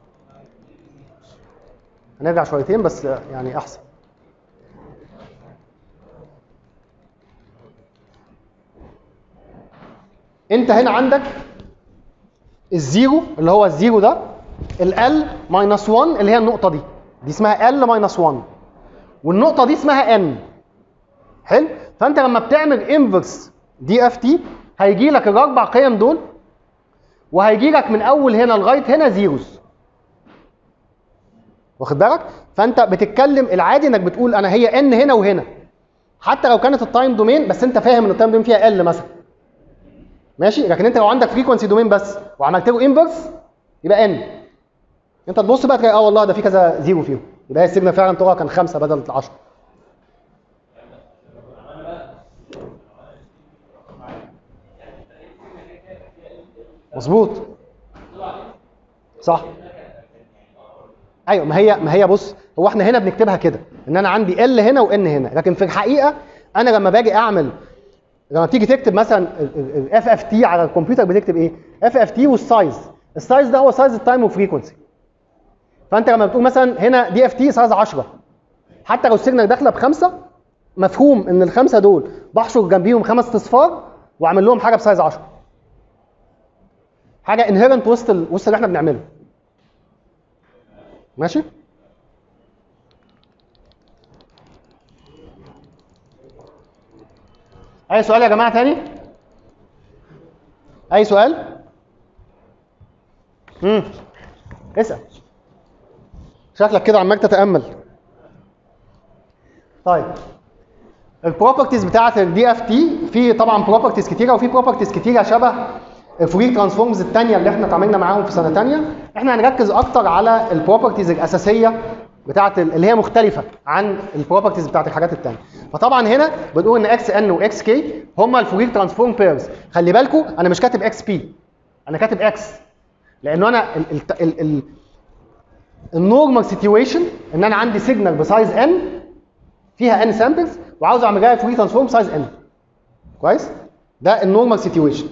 هنرجع شويتين بس يعني احسن انت هنا عندك الزيرو اللي هو الزيرو ده ال ماينس 1 اللي هي النقطه دي دي اسمها ال ماينس 1 والنقطه دي اسمها ان حلو فانت لما بتعمل انفرس دي اف تي هيجي لك الاربع قيم دول وهيجي لك من اول هنا لغايه هنا زيروز واخد بالك فانت بتتكلم العادي انك بتقول انا هي ان هنا وهنا حتى لو كانت التايم دومين بس انت فاهم ان التايم دومين فيها ال مثلا ماشي لكن انت لو عندك فريكونسي دومين بس وعملت له انفرس يبقى ان انت تبص بقى تلاقي اه والله ده في كذا زيرو فيهم يبقى هي السيجنال فعلا طولها كان خمسه بدل 10 مظبوط صح ايوه ما هي ما هي بص هو احنا هنا بنكتبها كده ان انا عندي ال هنا وان هنا لكن في الحقيقه انا لما باجي اعمل لما تيجي تكتب مثلا الاف اف تي على الكمبيوتر بتكتب ايه؟ اف اف تي والسايز السايز ده هو سايز التايم وفريكونسي فانت لما بتقول مثلا هنا دي اف تي سايز 10 حتى لو السيجنال داخله بخمسه مفهوم ان الخمسه دول بحشر جنبيهم خمس اصفار واعمل لهم حاجه بسايز 10 حاجه انهيرنت وسط ال... وسط اللي احنا بنعمله ماشي اي سؤال يا جماعه تاني اي سؤال امم اسال شكلك كده عمال تتامل طيب البروبرتيز بتاعت الدي اف تي في طبعا بروبرتيز كتيره وفي بروبرتيز كتيره شبه الفري ترانسفورمز الثانيه اللي احنا اتعاملنا معاهم في سنه ثانيه احنا هنركز اكتر على البروبرتيز الاساسيه بتاعت ال- اللي هي مختلفه عن البروبرتيز بتاعت الحاجات الثانيه فطبعا هنا بنقول ان اكس ان واكس كي هما الفورير ترانسفورم بيرز خلي بالكم انا مش كاتب اكس بي انا كاتب اكس لانه انا ال ال ال ال النورمال سيتويشن ان انا عندي سيجنال بسايز ان فيها ان سامبلز وعاوز اعمل لها فوري ترانسفورم سايز ان كويس ده النورمال سيتويشن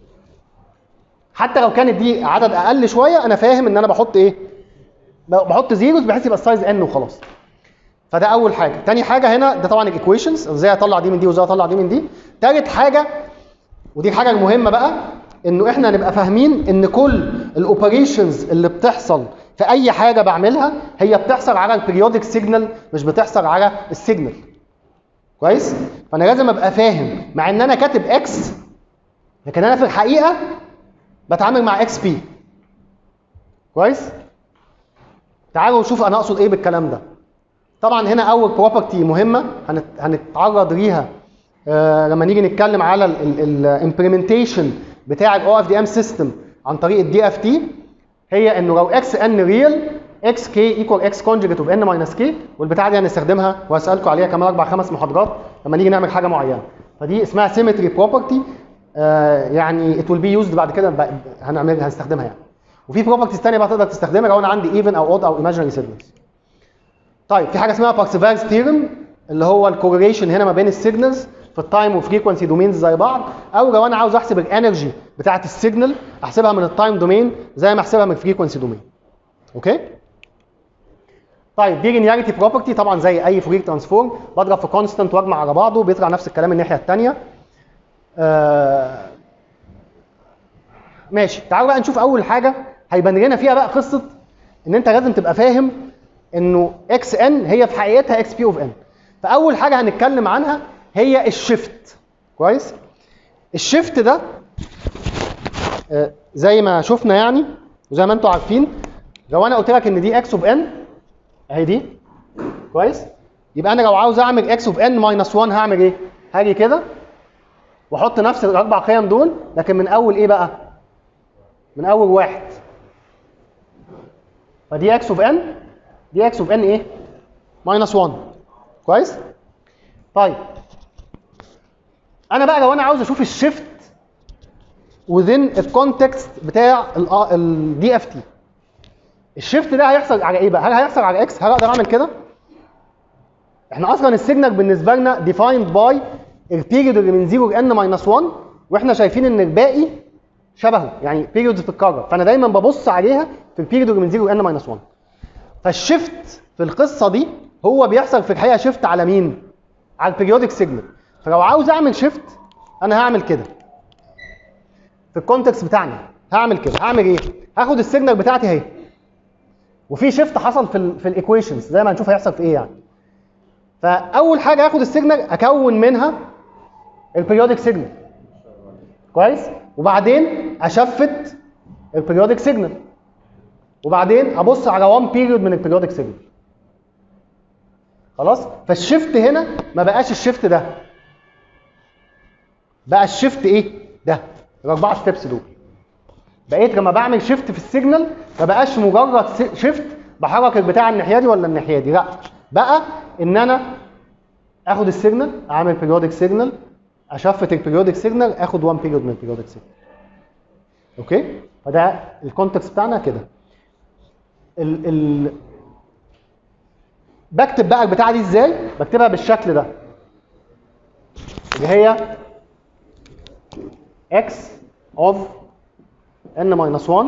حتى لو كانت دي عدد اقل شويه انا فاهم ان انا بحط ايه بحط زيروز بحيث يبقى السايز ان وخلاص فده اول حاجه تاني حاجه هنا ده طبعا الايكويشنز ازاي اطلع دي من دي وازاي اطلع دي من دي تالت حاجه ودي الحاجه المهمه بقى انه احنا نبقى فاهمين ان كل الاوبريشنز اللي بتحصل في اي حاجه بعملها هي بتحصل على البريودك سيجنال مش بتحصل على السيجنال كويس فانا لازم ابقى فاهم مع ان انا كاتب اكس لكن انا في الحقيقه بتعامل مع اكس بي كويس تعالوا نشوف انا اقصد ايه بالكلام ده طبعا هنا اول بروبرتي مهمه هنت... هنتعرض ليها آه لما نيجي نتكلم على الامبلمنتيشن بتاع الاو اف دي ام سيستم عن طريق الدي اف تي هي انه لو اكس ان ريل اكس كي ايكوال اكس كونجكت اوف ان ماينس كي والبتاعه دي هنستخدمها وهسالكم عليها كمان اربع خمس محاضرات لما نيجي نعمل حاجه معينه فدي اسمها سيمتري بروبرتي آه يعني ات ويل بي يوزد بعد كده ب- هنعمل هنستخدمها يعني وفي بروبرتيز ثانيه بقى تقدر تستخدمها لو انا عندي ايفن او اود او ايماجينري سيجنالز طيب في حاجه اسمها بارسيفالز ثيرم اللي هو الكورليشن هنا ما بين السيجنالز في التايم وفريكونسي دومينز زي بعض او لو انا عاوز احسب الانرجي بتاعه السيجنال احسبها من التايم دومين زي ما احسبها من الفريكونسي دومين اوكي طيب دي لينياريتي بروبرتي طبعا زي اي فورير ترانسفورم بضرب في كونستانت واجمع على بعضه بيطلع نفس الكلام الناحيه الثانيه آه ماشي تعالوا بقى نشوف اول حاجه هيبان لنا فيها بقى قصه ان انت لازم تبقى فاهم انه اكس ان هي في حقيقتها اكس بي اوف ان فاول حاجه هنتكلم عنها هي الشيفت كويس الشيفت ده آه، زي ما شفنا يعني وزي ما انتم عارفين لو انا قلت لك ان دي اكس اوف ان اهي دي كويس يبقى انا لو عاوز اعمل اكس اوف ان ماينس 1 هعمل ايه هاجي كده واحط نفس الاربع قيم دول لكن من اول ايه بقى من اول واحد فدي اكس اوف ان دي اكس اوف ان ايه ماينس 1 كويس طيب انا بقى لو انا عاوز اشوف الشيفت within الكونتكست بتاع الدي اف تي الشيفت ده هيحصل على ايه بقى هل هيحصل على اكس هل اقدر اعمل كده احنا اصلا السيجنال بالنسبه لنا ديفايند باي البيريود اللي من 0 ل n ماينس 1 واحنا شايفين ان الباقي شبهه يعني بيريودز بتتكرر فانا دايما ببص عليها في البيريود اللي من 0 ل n ماينس 1 فالشيفت في القصه دي هو بيحصل في الحقيقه شيفت على مين؟ على البيريودك سيجنال فلو عاوز اعمل شيفت انا هعمل كده في الكونتكست بتاعنا هعمل كده هعمل ايه هاخد السيجنال بتاعتي اهي وفي شيفت حصل في ال في الايكويشنز زي ما هنشوف هيحصل في ايه يعني فاول حاجه هاخد السيجنال اكون منها البريودك سيجنال كويس وبعدين اشفت البريودك سيجنال وبعدين ابص على 1 بيريود من البريودك سيجنال خلاص فالشيفت هنا ما بقاش الشيفت ده بقى الشيفت ايه ده الاربعه ستيبس دول بقيت لما بعمل شيفت في السيجنال ما بقاش مجرد شيفت بحرك البتاع الناحيه دي ولا الناحيه دي لا بقى ان انا اخد السيجنال اعمل بيريودك سيجنال اشفت البيريودك سيجنال اخد 1 بيريود من البيريودك سيجنال اوكي فده الكونتكست بتاعنا كده ال ال بكتب بقى البتاعه دي ازاي بكتبها بالشكل ده اللي هي x of n minus 1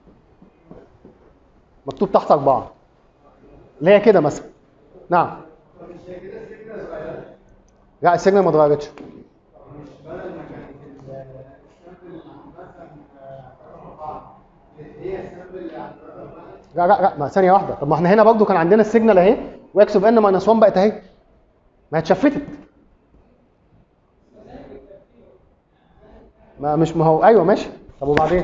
مكتوب تحت 4 اللي هي كده مثلا نعم مش هي كده السيجنال صغيره لا السيجنال ما اتغيرتش مش بدل ما كانت السامبل مثلا رقم اربعه هي السامبل اللي عند رقم واحد لا لا لا ما ثانيه واحده طب ما احنا هنا برضو كان عندنا السيجنال اهي واكس اوف ان ماينس 1 بقت اهي ما هي اتشفتت ما مش ما هو ايوه ماشي طب وبعدين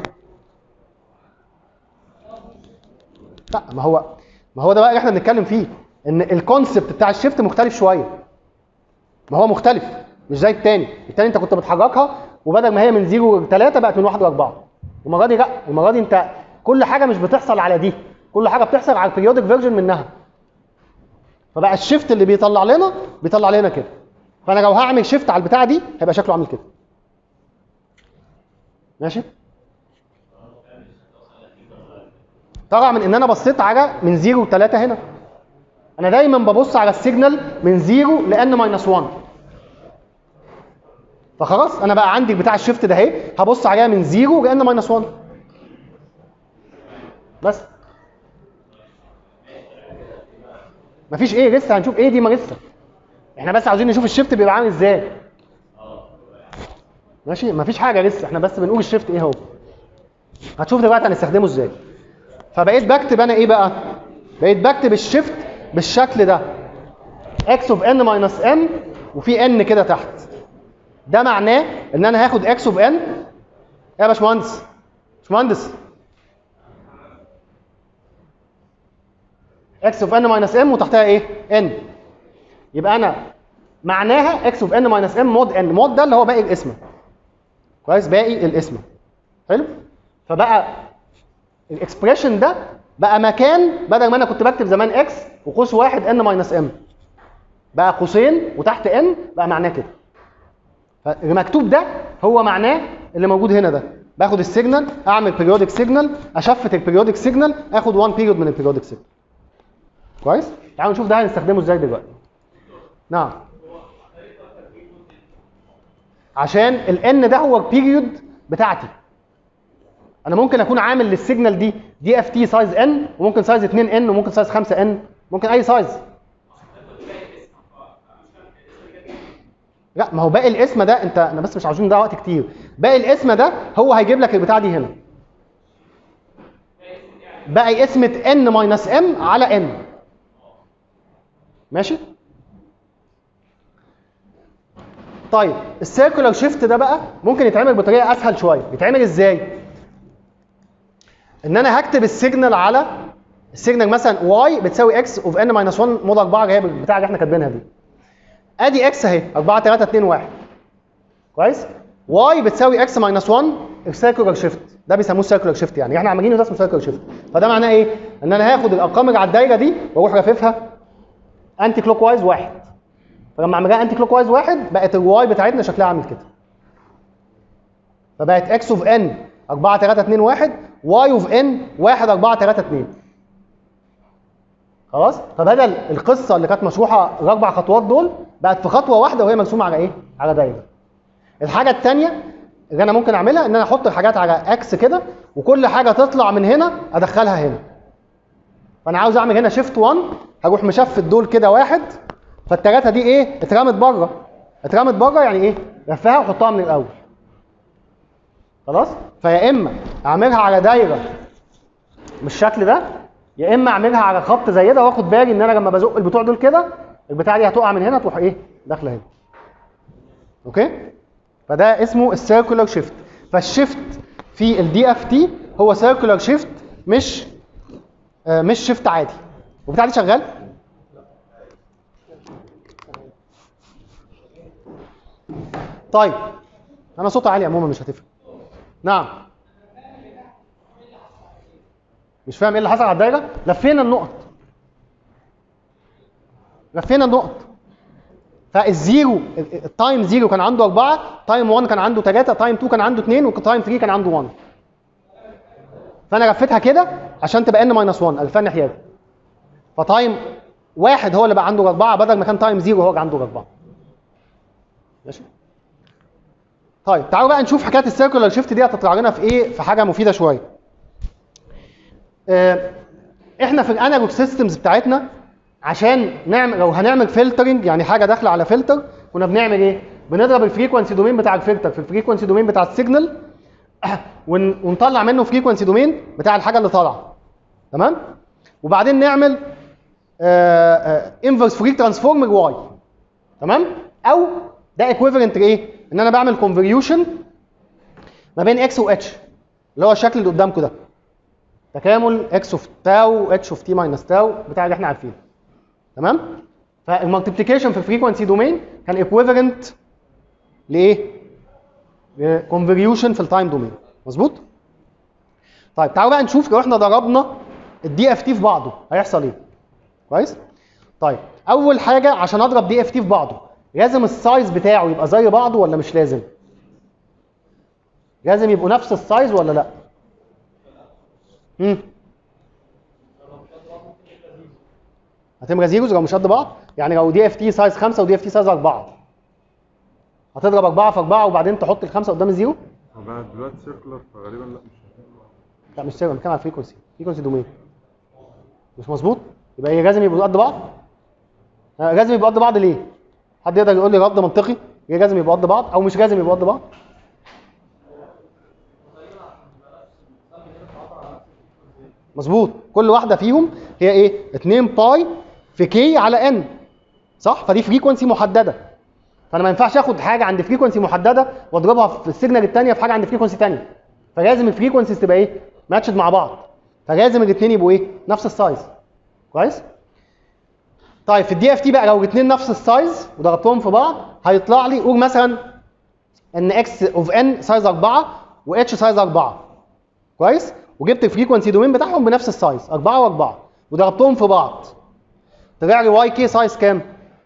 لا ما هو ما هو ده بقى اللي احنا بنتكلم فيه ان الكونسبت بتاع الشيفت مختلف شويه ما هو مختلف مش زي التاني التاني انت كنت بتحركها وبدل ما هي من 0 ل 3 بقت من 1 ل 4 المره دي لا المره دي انت كل حاجه مش بتحصل على دي كل حاجه بتحصل على البريودك فيرجن منها فبقى الشيفت اللي بيطلع لنا بيطلع لنا كده فانا لو هعمل شيفت على البتاعه دي هيبقى شكله عامل كده ماشي طبعا من ان انا بصيت على من 0 ل 3 هنا انا دايما ببص على السيجنال من 0 لان ماينس 1 فخلاص انا بقى عندي بتاع الشيفت ده اهي هبص عليها من 0 لان ماينس 1 بس مفيش ايه لسه هنشوف ايه دي ما لسه احنا بس عاوزين نشوف الشيفت بيبقى عامل ازاي ماشي مفيش حاجه لسه احنا بس بنقول الشيفت ايه هو هتشوف دلوقتي هنستخدمه ازاي فبقيت بكتب انا ايه بقى بقيت بكتب الشيفت بالشكل ده x of n minus m وفي n كده تحت ده معناه ان انا هاخد x of n يا باشمهندس باشمهندس x of n minus m وتحتها ايه n يبقى انا معناها x of n minus m مود n مود ده اللي هو باقي الاسم كويس باقي الاسم حلو فبقى الاكسبريشن ده بقى مكان بدل ما انا كنت بكتب زمان اكس وقوس واحد ان ماينس ام بقى قوسين وتحت ان بقى معناه كده فالمكتوب ده هو معناه اللي موجود هنا ده باخد السيجنال اعمل بيريودك سيجنال اشفت البيريودك سيجنال اخد 1 بيريود من البيريودك سيجنال كويس تعالوا نشوف ده هنستخدمه ازاي دلوقتي نعم عشان الان ده هو البيريود بتاعتي انا ممكن اكون عامل للسيجنال دي دي اف تي سايز ان وممكن سايز 2 ان وممكن سايز 5 ان ممكن اي سايز لا ما هو باقي الاسم ده انت انا بس مش عاوزين ده وقت كتير باقي الاسم ده هو هيجيب لك البتاع دي هنا باقي اسم ان ماينس ام على ان ماشي طيب السيركولار شيفت ده بقى ممكن يتعمل بطريقه اسهل شويه يتعمل ازاي ان انا هكتب السيجنال على السيجنال مثلا y بتساوي x اوف n ماينس 1 مود 4 اللي هي بتاع اللي احنا كاتبينها دي ادي x اهي 4 3 2 1 كويس y بتساوي x ماينس 1 السيركولار شيفت ده بيسموه السيركولار شيفت يعني احنا عاملينه ده اسمه سيركولار شيفت فده معناه ايه ان انا هاخد الارقام اللي على الدايره دي واروح لاففها انتي كلوك وايز واحد فلما اعملها انتي كلوك وايز واحد بقت الواي بتاعتنا شكلها عامل كده فبقت x اوف n 4 3 2 1 y اوف n 1 4 3 2 خلاص فبدل القصه اللي كانت مشروحه الاربع خطوات دول بقت في خطوه واحده وهي مرسومه على ايه؟ على دايره. الحاجه الثانيه اللي انا ممكن اعملها ان انا احط الحاجات على اكس كده وكل حاجه تطلع من هنا ادخلها هنا. فانا عاوز اعمل هنا شيفت 1 هروح مشفت دول كده واحد فالثلاثه دي ايه؟ اترمت بره. اترمت بره يعني ايه؟ لفها وحطها من الاول. خلاص فيا اما اعملها على دايره بالشكل ده يا اما اعملها على خط زي ده واخد بالي ان انا لما بزق البتوع دول كده البتاعه دي هتقع من هنا تروح ايه داخله هنا اوكي فده اسمه السيركولار شيفت فالشيفت في الدي اف تي هو سيركولار شيفت مش آه مش شيفت عادي وبتاع دي شغال طيب انا صوتي عالي عموما مش هتفرق نعم مش فاهم ايه اللي حصل على الدايره لفينا النقط لفينا النقط فالزيرو التايم زيرو كان عنده أربعة تايم 1 كان عنده 3 تايم 2 كان عنده 2 وتايم 3 كان عنده 1 فانا لفيتها كده عشان تبقى ان ماينس 1 الفها الناحيه دي فتايم واحد هو اللي بقى عنده أربعة بدل ما كان تايم زيرو هو اللي عنده أربعة ماشي طيب تعالوا بقى نشوف حكايه السيركولار شيفت دي هتطلع لنا في ايه في حاجه مفيده شويه آه، احنا في الانالوج سيستمز بتاعتنا عشان نعمل لو هنعمل فلترنج يعني حاجه داخله على فلتر كنا بنعمل ايه؟ بنضرب الفريكونسي دومين بتاع الفلتر في الفريكونسي دومين بتاع السيجنال ون- ونطلع منه فريكونسي دومين بتاع الحاجه اللي طالعه تمام؟ وبعدين نعمل انفرس فريك ترانسفورم لواي تمام؟ او ده ايكويفالنت ايه؟ ان انا بعمل كونفوليوشن ما بين اكس واتش اللي هو الشكل اللي قدامكم ده تكامل اكس اوف تاو اتش اوف تي ماينس تاو بتاع اللي احنا عارفينه تمام فالمالتيبليكيشن في الفريكونسي دومين كان ايكويفالنت لايه لكونفوليوشن في التايم دومين مظبوط طيب تعالوا بقى نشوف لو احنا ضربنا الدي اف تي في بعضه هيحصل ايه كويس طيب اول حاجه عشان اضرب دي اف تي في بعضه لازم السايز بتاعه يبقى زي بعضه ولا مش لازم لازم يبقوا نفس السايز ولا لا امم هتبقى زيروز لو مش قد بعض يعني لو دي اف تي سايز 5 ودي اف تي سايز 4 هتضرب 4 في 4 وبعدين تحط الخمسه قدام الزيرو هو بقى دلوقتي سيركلر فغالبا لا مش لا مش سيرو بنتكلم على الفريكونسي فريكونسي دومين مش مظبوط يبقى هي لازم يبقوا قد بعض آه، لازم يبقوا قد بعض ليه حد يقدر يقول لي رد منطقي ليه لازم يبقوا قد بعض او مش لازم يبقوا قد بعض مظبوط كل واحده فيهم هي ايه 2 باي في كي على ان صح فدي فريكونسي محدده فانا ما ينفعش اخد حاجه عند فريكونسي محدده واضربها في السيجنال الثانيه في حاجه عند فريكونسي ثانيه فلازم الفريكونسيز تبقى ايه ماتشد مع بعض فلازم الاثنين يبقوا ايه نفس السايز كويس طيب في الدي اف تي بقى لو الاثنين نفس السايز وضربتهم في بعض هيطلع لي قول مثلا ان اكس اوف ان سايز 4 واتش سايز 4 كويس وجبت الفريكونسي دومين بتاعهم بنفس السايز 4 و4 وضربتهم في بعض طلع لي واي كي سايز كام؟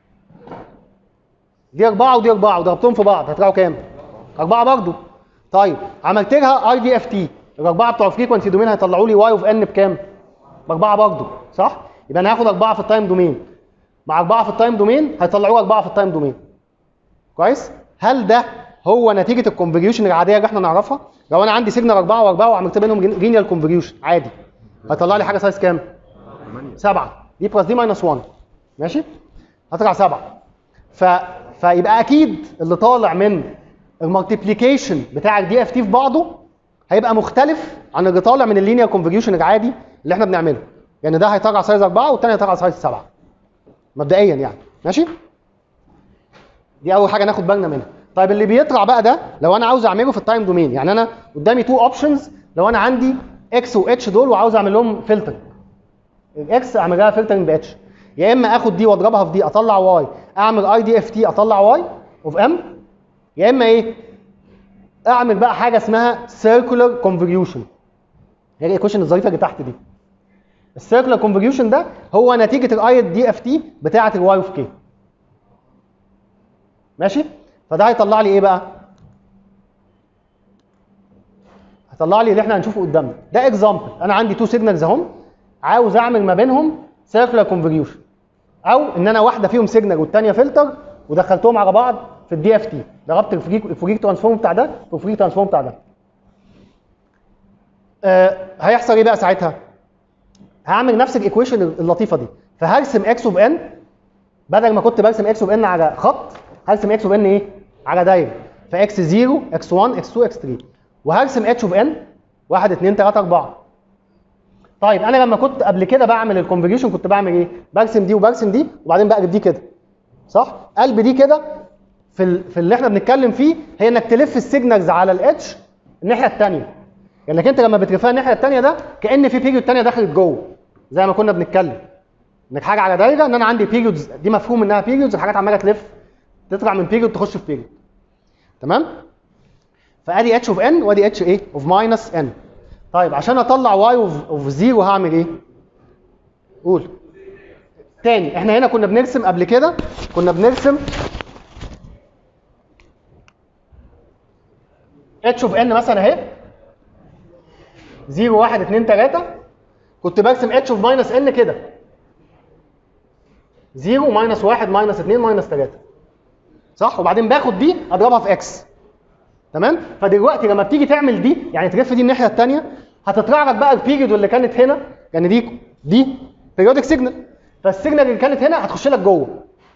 دي 4 ودي 4 وضربتهم في بعض هيطلعوا كام؟ 4 برضه طيب عملت لها اي دي اف تي الاربعه بتوع الفريكونسي دومين هيطلعوا لي واي اوف ان بكام؟ باربعه برضه صح؟ يبقى انا هاخد اربعه في التايم دومين مع اربعه في التايم دومين هيطلعوا اربعه في التايم دومين كويس؟ هل ده هو نتيجه الكونفوليوشن العاديه اللي احنا نعرفها؟ لو انا عندي سيجنال 4 و4 وعملت بينهم لينير كونفوليوشن عادي هيطلع لي حاجه سايز كام؟ 8 7 دي بلس دي ماينس 1 ماشي؟ هتطلع 7 ف... فيبقى اكيد اللي طالع من المالتيبليكيشن بتاع الدي اف تي في بعضه هيبقى مختلف عن اللي طالع من اللينير كونفوليوشن العادي اللي احنا بنعمله يعني ده هيطلع سايز 4 والثاني هيطلع سايز 7 مبدئيا يعني ماشي؟ دي اول حاجه ناخد بالنا منها طيب اللي بيطلع بقى ده لو انا عاوز اعمله في التايم دومين يعني انا قدامي تو اوبشنز لو انا عندي اكس واتش دول وعاوز اعمل لهم فلتر الاكس اعمل لها فلترنج باتش يا اما اخد دي واضربها في دي اطلع واي اعمل اي دي اف تي اطلع واي اوف ام يا اما ايه اعمل بقى حاجه اسمها سيركولار كونفوليوشن هي الايكويشن الظريفه اللي تحت دي السيركولار كونفوليوشن ده هو نتيجه الاي دي اف تي بتاعه الواي اوف كي ماشي فده هيطلع لي ايه بقى هيطلع لي اللي احنا هنشوفه قدامنا ده اكزامبل انا عندي تو سيجنالز اهم عاوز اعمل ما بينهم سيركولار كونفوليوشن او ان انا واحده فيهم سيجنال والثانيه فلتر ودخلتهم على بعض في الدي اف تي ضربت الفريك الفريك ترانسفورم بتاع ده في الفريك ترانسفورم بتاع ده آه هيحصل ايه بقى ساعتها هعمل نفس الايكويشن اللطيفه دي فهرسم اكس اوف ان بدل ما كنت برسم اكس اوف ان على خط هرسم اكس اوف ان ايه على دايره فاكس 0 اكس 1 اكس 2 اكس 3 وهرسم اتش اوف ان 1 2 3 4 طيب انا لما كنت قبل كده بعمل الكونفجريشن كنت بعمل ايه؟ برسم دي وبرسم دي وبعدين بقلب دي كده صح؟ قلب دي كده في ال... في اللي احنا بنتكلم فيه هي انك تلف السيجنالز على الاتش الناحيه الثانيه يعني انك انت لما بترفعها الناحيه الثانيه ده كان في بيريود ثانيه دخلت جوه زي ما كنا بنتكلم انك حاجه على دايره ان انا عندي بيريودز دي مفهوم انها بيريودز الحاجات عماله تلف تطلع من بيريود تخش في بيريود تمام فادي اتش اوف ان وادي اتش ايه اوف ماينس ان طيب عشان اطلع واي اوف زيرو هعمل ايه قول تاني احنا هنا كنا بنرسم قبل كده كنا بنرسم اتش اوف ان مثلا اهي 0 1 2 3 كنت برسم اتش اوف ماينس ان كده 0 ماينس 1 ماينس 2 ماينس 3 صح وبعدين باخد دي اضربها في اكس تمام فدلوقتي لما بتيجي تعمل دي يعني تلف دي الناحيه الثانيه هتطلع لك بقى البيريود اللي كانت هنا يعني دي دي بيريودك سيجنال فالسيجنال اللي كانت هنا هتخش لك جوه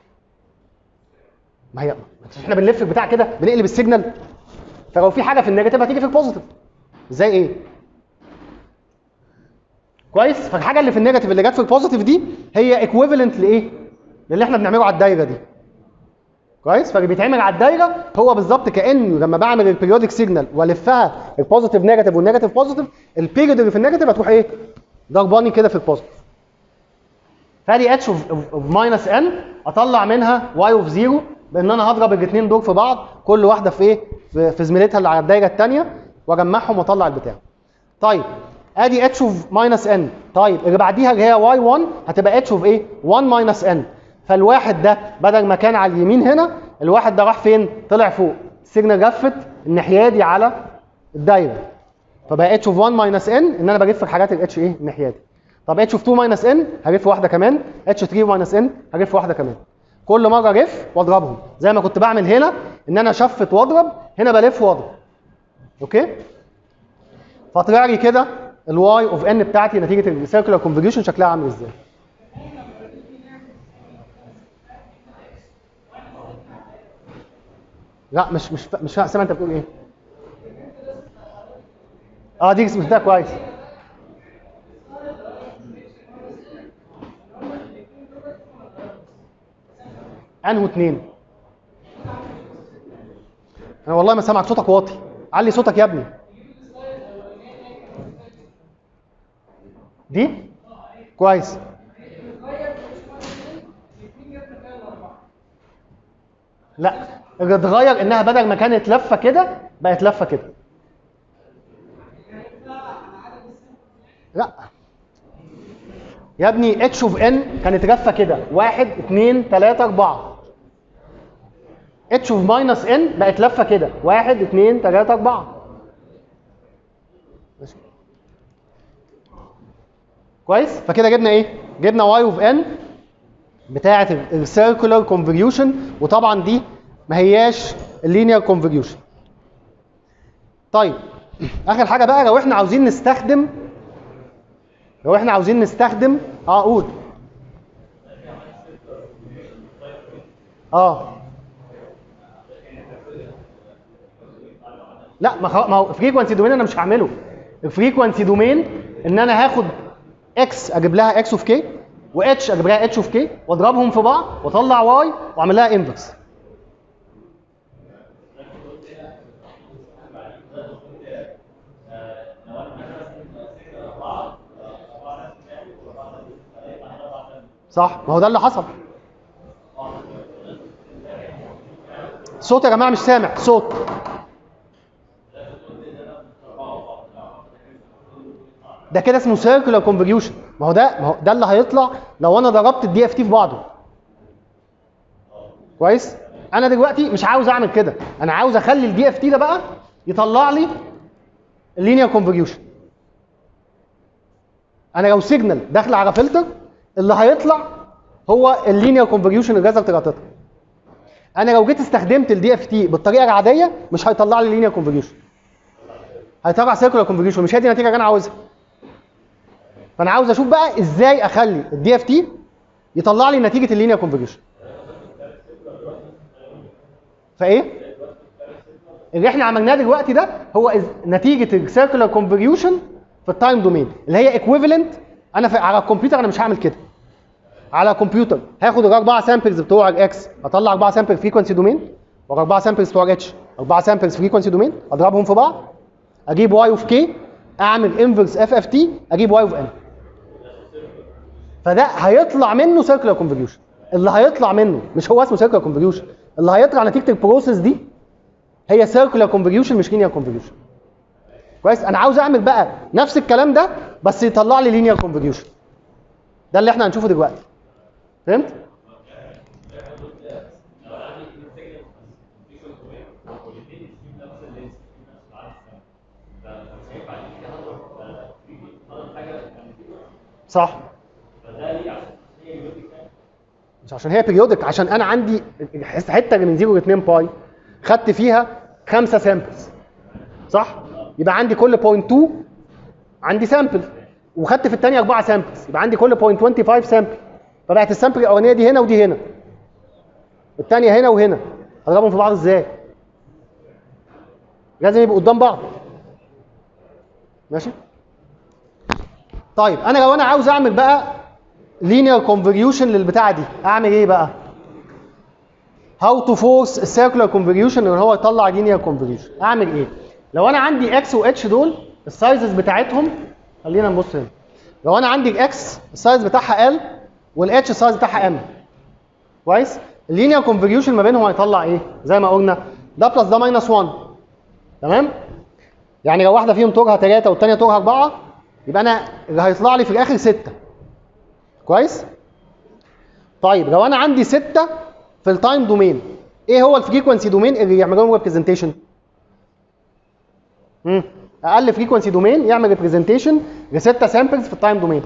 ما هي احنا بنلف البتاع كده بنقلب السيجنال فلو في حاجه في النيجاتيف هتيجي في البوزيتيف زي ايه كويس فالحاجه اللي في النيجاتيف اللي جت في البوزيتيف دي هي ايكويفالنت لايه للي احنا بنعمله على الدايره دي كويس فاللي بيتعمل على الدايره هو بالظبط كانه لما بعمل البيريودك سيجنال والفها البوزيتيف نيجاتيف والنيجاتيف بوزيتيف البيريود اللي في النيجاتيف هتروح ايه ضرباني كده في البوزيتيف فادي اتش اوف ماينس ان اطلع منها واي اوف زيرو بان انا هضرب الاثنين دول في بعض كل واحده في ايه في, في زميلتها اللي على الدايره الثانيه واجمعهم واطلع البتاع طيب ادي اتش اوف ماينس ان طيب اللي بعديها اللي هي واي 1 هتبقى اتش اوف ايه 1 ماينس ان فالواحد ده بدل ما كان على اليمين هنا الواحد ده راح فين طلع فوق السيجنال لفت الناحيه دي على الدايره فبقى اتش اوف 1 ماينس ان ان انا بلف الحاجات الاتش ايه الناحيه دي طب اتش اوف 2 ماينس ان هلف واحده كمان اتش 3 ماينس ان هلف واحده كمان كل مره الف واضربهم زي ما كنت بعمل هنا ان انا شفت واضرب هنا بلف واضرب اوكي فطلع لي كده الواي اوف ان بتاعتي نتيجه السيركلر كونفوليوشن شكلها عامل ازاي لا مش مش مش فا- سامع انت بتقول ايه اه دي سمعتها كويس انهو اتنين انا والله ما سامعك صوتك واطي علي صوتك يا ابني دي كويس لا اللي اتغير انها بدل ما كانت لفه كده بقت لفه كده لا يا ابني اتش اوف ان كانت لفه كده واحد اثنين ثلاثة أربعة اتش اوف ماينس ان بقت لفه كده واحد اثنين ثلاثة أربعة ماشي. كويس فكده جبنا ايه؟ جبنا واي اوف ان بتاعه السيركولار كونفوليوشن وطبعا دي ما هياش اللينير كونفوليوشن طيب اخر حاجه بقى لو احنا عاوزين نستخدم لو احنا عاوزين نستخدم اه قول اه لا ما خلاص- ما هو فريكونسي دومين انا مش هعمله الفريكونسي دومين ان انا هاخد اكس اجيب لها اكس اوف كي واتش اجيب لها اتش اوف كي واضربهم في بعض واطلع واي واعمل لها انفرس صح ما هو ده اللي حصل صوت يا جماعه مش سامع صوت ده كده اسمه سيركلر كونفوليوشن ما هو ده ما هو ده اللي هيطلع لو انا ضربت الدي اف تي في بعضه كويس انا دلوقتي مش عاوز اعمل كده انا عاوز اخلي الدي اف تي ده بقى يطلع لي اللينير كونفوليوشن انا لو سيجنال داخل على فلتر اللي هيطلع هو اللينير كونفوليوشن الريزلت اللي هتطلع انا لو جيت استخدمت الدي اف تي بالطريقه العاديه مش هيطلع لي لينير كونفوليوشن هيطلع سيركلر كونفوليوشن مش هي دي النتيجه اللي انا عاوزها فانا عاوز اشوف بقى ازاي اخلي الدي اف تي يطلع لي نتيجه اللينير كونفوليوشن فايه اللي احنا عملناه دلوقتي ده هو إز- نتيجه السيركلر كونفوليوشن في التايم دومين اللي هي ايكويفالنت انا في على الكمبيوتر انا مش هعمل كده على الكمبيوتر هاخد الاربعه سامبلز بتوع الاكس اطلع اربعه سامبل فريكونسي دومين واربعه سامبلز بتوع الاتش اربعه سامبلز فريكونسي دومين اضربهم في بعض اجيب واي اوف كي اعمل انفرس اف اف تي اجيب واي اوف ان فده هيطلع منه سيركلر كونفوليوشن اللي هيطلع منه مش هو اسمه سيركلر كونفوليوشن اللي هيطلع نتيجه البروسيس دي هي سيركلر كونفوليوشن مش لينير كونفوليوشن كويس انا عاوز اعمل بقى نفس الكلام ده بس يطلع لي لينير كونفوليوشن ده اللي احنا هنشوفه دلوقتي فهمت صح مش عشان هي بيريودك عشان انا عندي حته من 0 ل 2 باي خدت فيها خمسه سامبلز صح يبقى عندي كل بوينت 2 عندي سامبل وخدت في الثانيه اربعه سامبلز يبقى عندي كل بوينت 25 سامبل فبقت السامبل الاولانيه دي هنا ودي هنا الثانيه هنا وهنا هضربهم في بعض ازاي لازم يبقوا قدام بعض ماشي طيب انا لو انا عاوز اعمل بقى لينير كونفوليوشن للبتاعه دي اعمل ايه بقى هاو تو فورس السيركلر كونفوليوشن ان هو يطلع لينير كونفوليوشن اعمل ايه لو انا عندي اكس واتش دول السايزز بتاعتهم خلينا نبص هنا لو انا عندي الاكس السايز بتاعها ال والاتش السايز بتاعها ام كويس اللينير كونفوليوشن ما بينهم هيطلع ايه زي ما قلنا ده بلس ده ماينس 1 تمام يعني لو واحده فيهم طولها 3 والثانيه طولها 4 يبقى انا اللي هيطلع لي في الاخر 6 كويس طيب لو انا عندي 6 في التايم دومين ايه هو الفريكونسي دومين اللي يعمل لهم ريبريزنتيشن امم اقل فريكونسي دومين يعمل ريبريزنتيشن لستة سامبلز في التايم دومين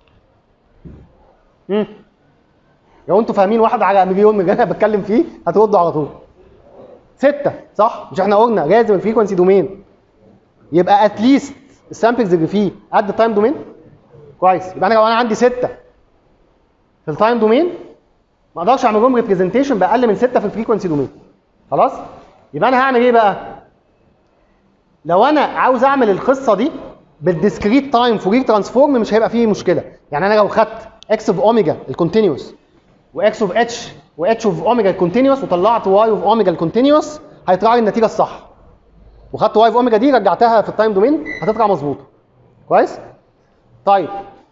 امم لو انتوا فاهمين واحد على مليون من اللي انا بتكلم فيه هتردوا على طول ستة صح مش احنا قلنا لازم الفريكونسي دومين يبقى اتليست السامبلز اللي فيه قد التايم دومين كويس يبقى انا لو انا عندي ستة في التايم دومين ما اقدرش اعمل لهم ريبريزنتيشن باقل من 6 في الفريكونسي دومين خلاص يبقى انا هعمل ايه بقى لو انا عاوز اعمل القصه دي بالديسكريت تايم فورير ترانسفورم مش هيبقى فيه مشكله يعني انا لو خدت اكس اوف اوميجا الكونتينوس واكس اوف اتش واتش اوف اوميجا الكونتينوس وطلعت واي اوف اوميجا الكونتينوس هيطلع لي النتيجه الصح وخدت واي اوف اوميجا دي رجعتها في التايم دومين هتطلع مظبوطه كويس طيب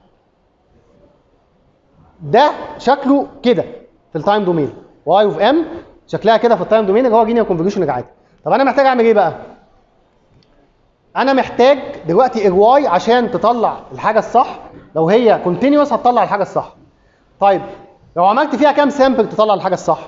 ده شكله كده في التايم دومين واي اوف ام شكلها كده في التايم دومين اللي هو لينير كونفوليوشن العادي طب انا محتاج اعمل ايه بقى انا محتاج دلوقتي الواي عشان تطلع الحاجه الصح لو هي كونتينوس هتطلع الحاجه الصح طيب لو عملت فيها كام سامبل تطلع الحاجه الصح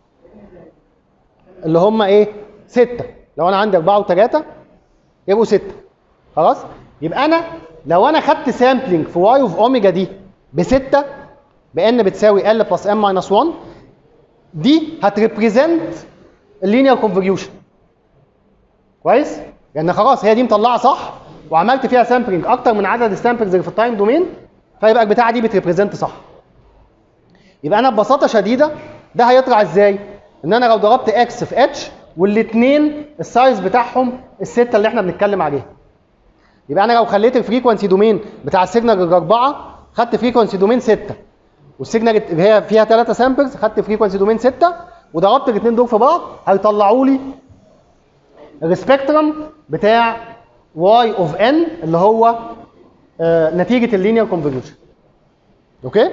اللي هم ايه ستة لو انا عندي أربعة وثلاثة يبقوا ستة خلاص يبقى انا لو انا خدت سامبلنج في واي اوف اوميجا دي بستة بان بتساوي ال بلس ام ماينس 1 دي هتريبريزنت اللينير كونفوليوشن كويس لان خلاص هي دي مطلعه صح وعملت فيها سامبلنج اكتر من عدد السامبلز اللي في التايم دومين فيبقى البتاعه دي بتريبريزنت صح يبقى انا ببساطه شديده ده هيطلع ازاي ان انا لو ضربت اكس في اتش والاثنين السايز بتاعهم السته اللي احنا بنتكلم عليها يبقى انا لو خليت الفريكونسي دومين بتاع السيجنال الاربعه خدت فريكونسي دومين 6 والسيجنال اللي هي فيها 3 سامبلز خدت فريكونسي دومين 6 وضربت الاثنين دول في بعض هيطلعوا لي السبيكترم بتاع واي اوف ان اللي هو آه نتيجه اللينير كونفوليوشن اوكي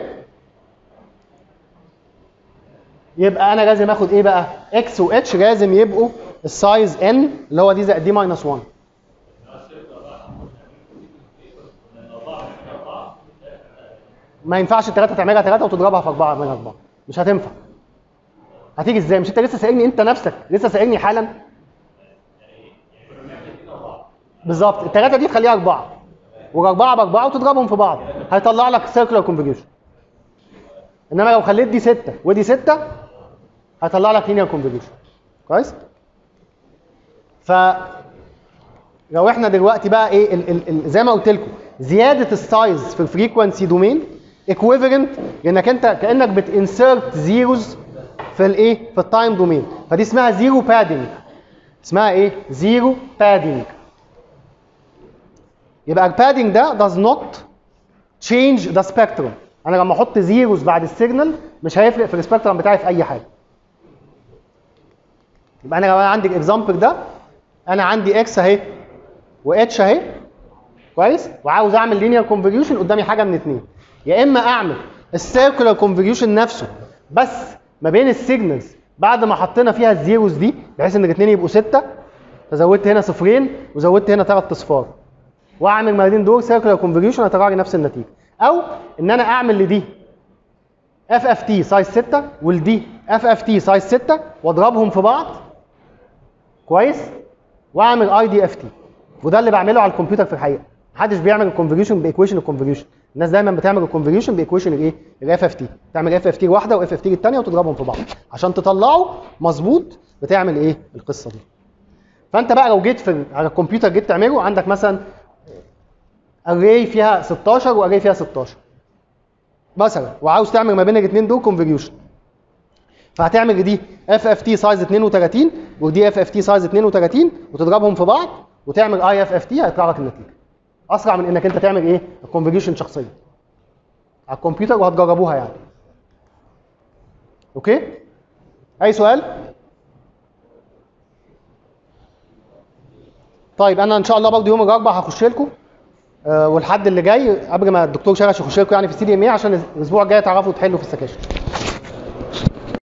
يبقى انا لازم اخد ايه بقى اكس واتش لازم يبقوا السايز ان اللي هو دي زائد دي ماينس 1 ما ينفعش الثلاثه تعملها ثلاثه وتضربها في اربعه من اربعه مش هتنفع هتيجي ازاي مش انت لسه سائلني انت نفسك لسه سائلني حالا بالظبط الثلاثه دي تخليها اربعه والاربعه باربعه وتضربهم في بعض هيطلع لك سيركلر كونفوليوشن انما لو خليت دي سته ودي سته هيطلع لك لينير كونفوليوشن كويس ف لو احنا دلوقتي بقى ايه ال ال ال زي ما قلت لكم زياده السايز في الفريكونسي دومين ايكويفالنت لانك انت كانك بتنسرت زيروز في الايه في التايم دومين فدي اسمها زيرو بادنج اسمها ايه زيرو بادنج يبقى البادنج ده does not change the spectrum انا لما احط زيروز بعد السيجنال مش هيفرق في السبيكترم بتاعي في اي حاجه يبقى انا لو انا عندي الاكزامبل ده انا عندي اكس اهي واتش اهي كويس وعاوز اعمل لينير كونفوليوشن قدامي حاجه من اتنين يا اما اعمل السيركولار كونفوليوشن نفسه بس ما بين السيجنالز بعد ما حطينا فيها الزيروز دي بحيث ان الاثنين يبقوا سته فزودت هنا صفرين وزودت هنا ثلاث اصفار واعمل ما بين دول سيركولار كونفوليوشن هتطلع لي نفس النتيجه او ان انا اعمل لدي اف اف تي سايز 6 ولدي اف اف تي سايز 6 واضربهم في بعض كويس واعمل اي دي اف تي وده اللي بعمله على الكمبيوتر في الحقيقه محدش بيعمل الكونفوليوشن بايكويشن الكونفوليوشن الناس دايما بتعمل الكونفوليوشن بايكويشن الايه الاف اف تي تعمل اف اف تي واحده واف اف تي الثانيه وتضربهم في بعض عشان تطلعوا مظبوط بتعمل ايه القصه دي فانت بقى لو جيت في على الكمبيوتر جيت تعمله عندك مثلا اري فيها 16 واري فيها 16 مثلا وعاوز تعمل ما بين الاثنين دول كونفوليوشن فهتعمل دي اف اف تي سايز 32 ودي اف اف تي سايز 32 وتضربهم في بعض وتعمل اي اف اف تي هيطلع لك النتيجه اسرع من انك انت تعمل ايه الكونفوليوشن شخصيا على الكمبيوتر وهتجربوها يعني اوكي اي سؤال طيب انا ان شاء الله برضه يوم الاربعاء هخش لكم آه والحد اللي جاي قبل ما الدكتور شرش يخش لكم يعني في السي دي ام اي عشان الاسبوع الجاي تعرفوا تحلوا في السكاشن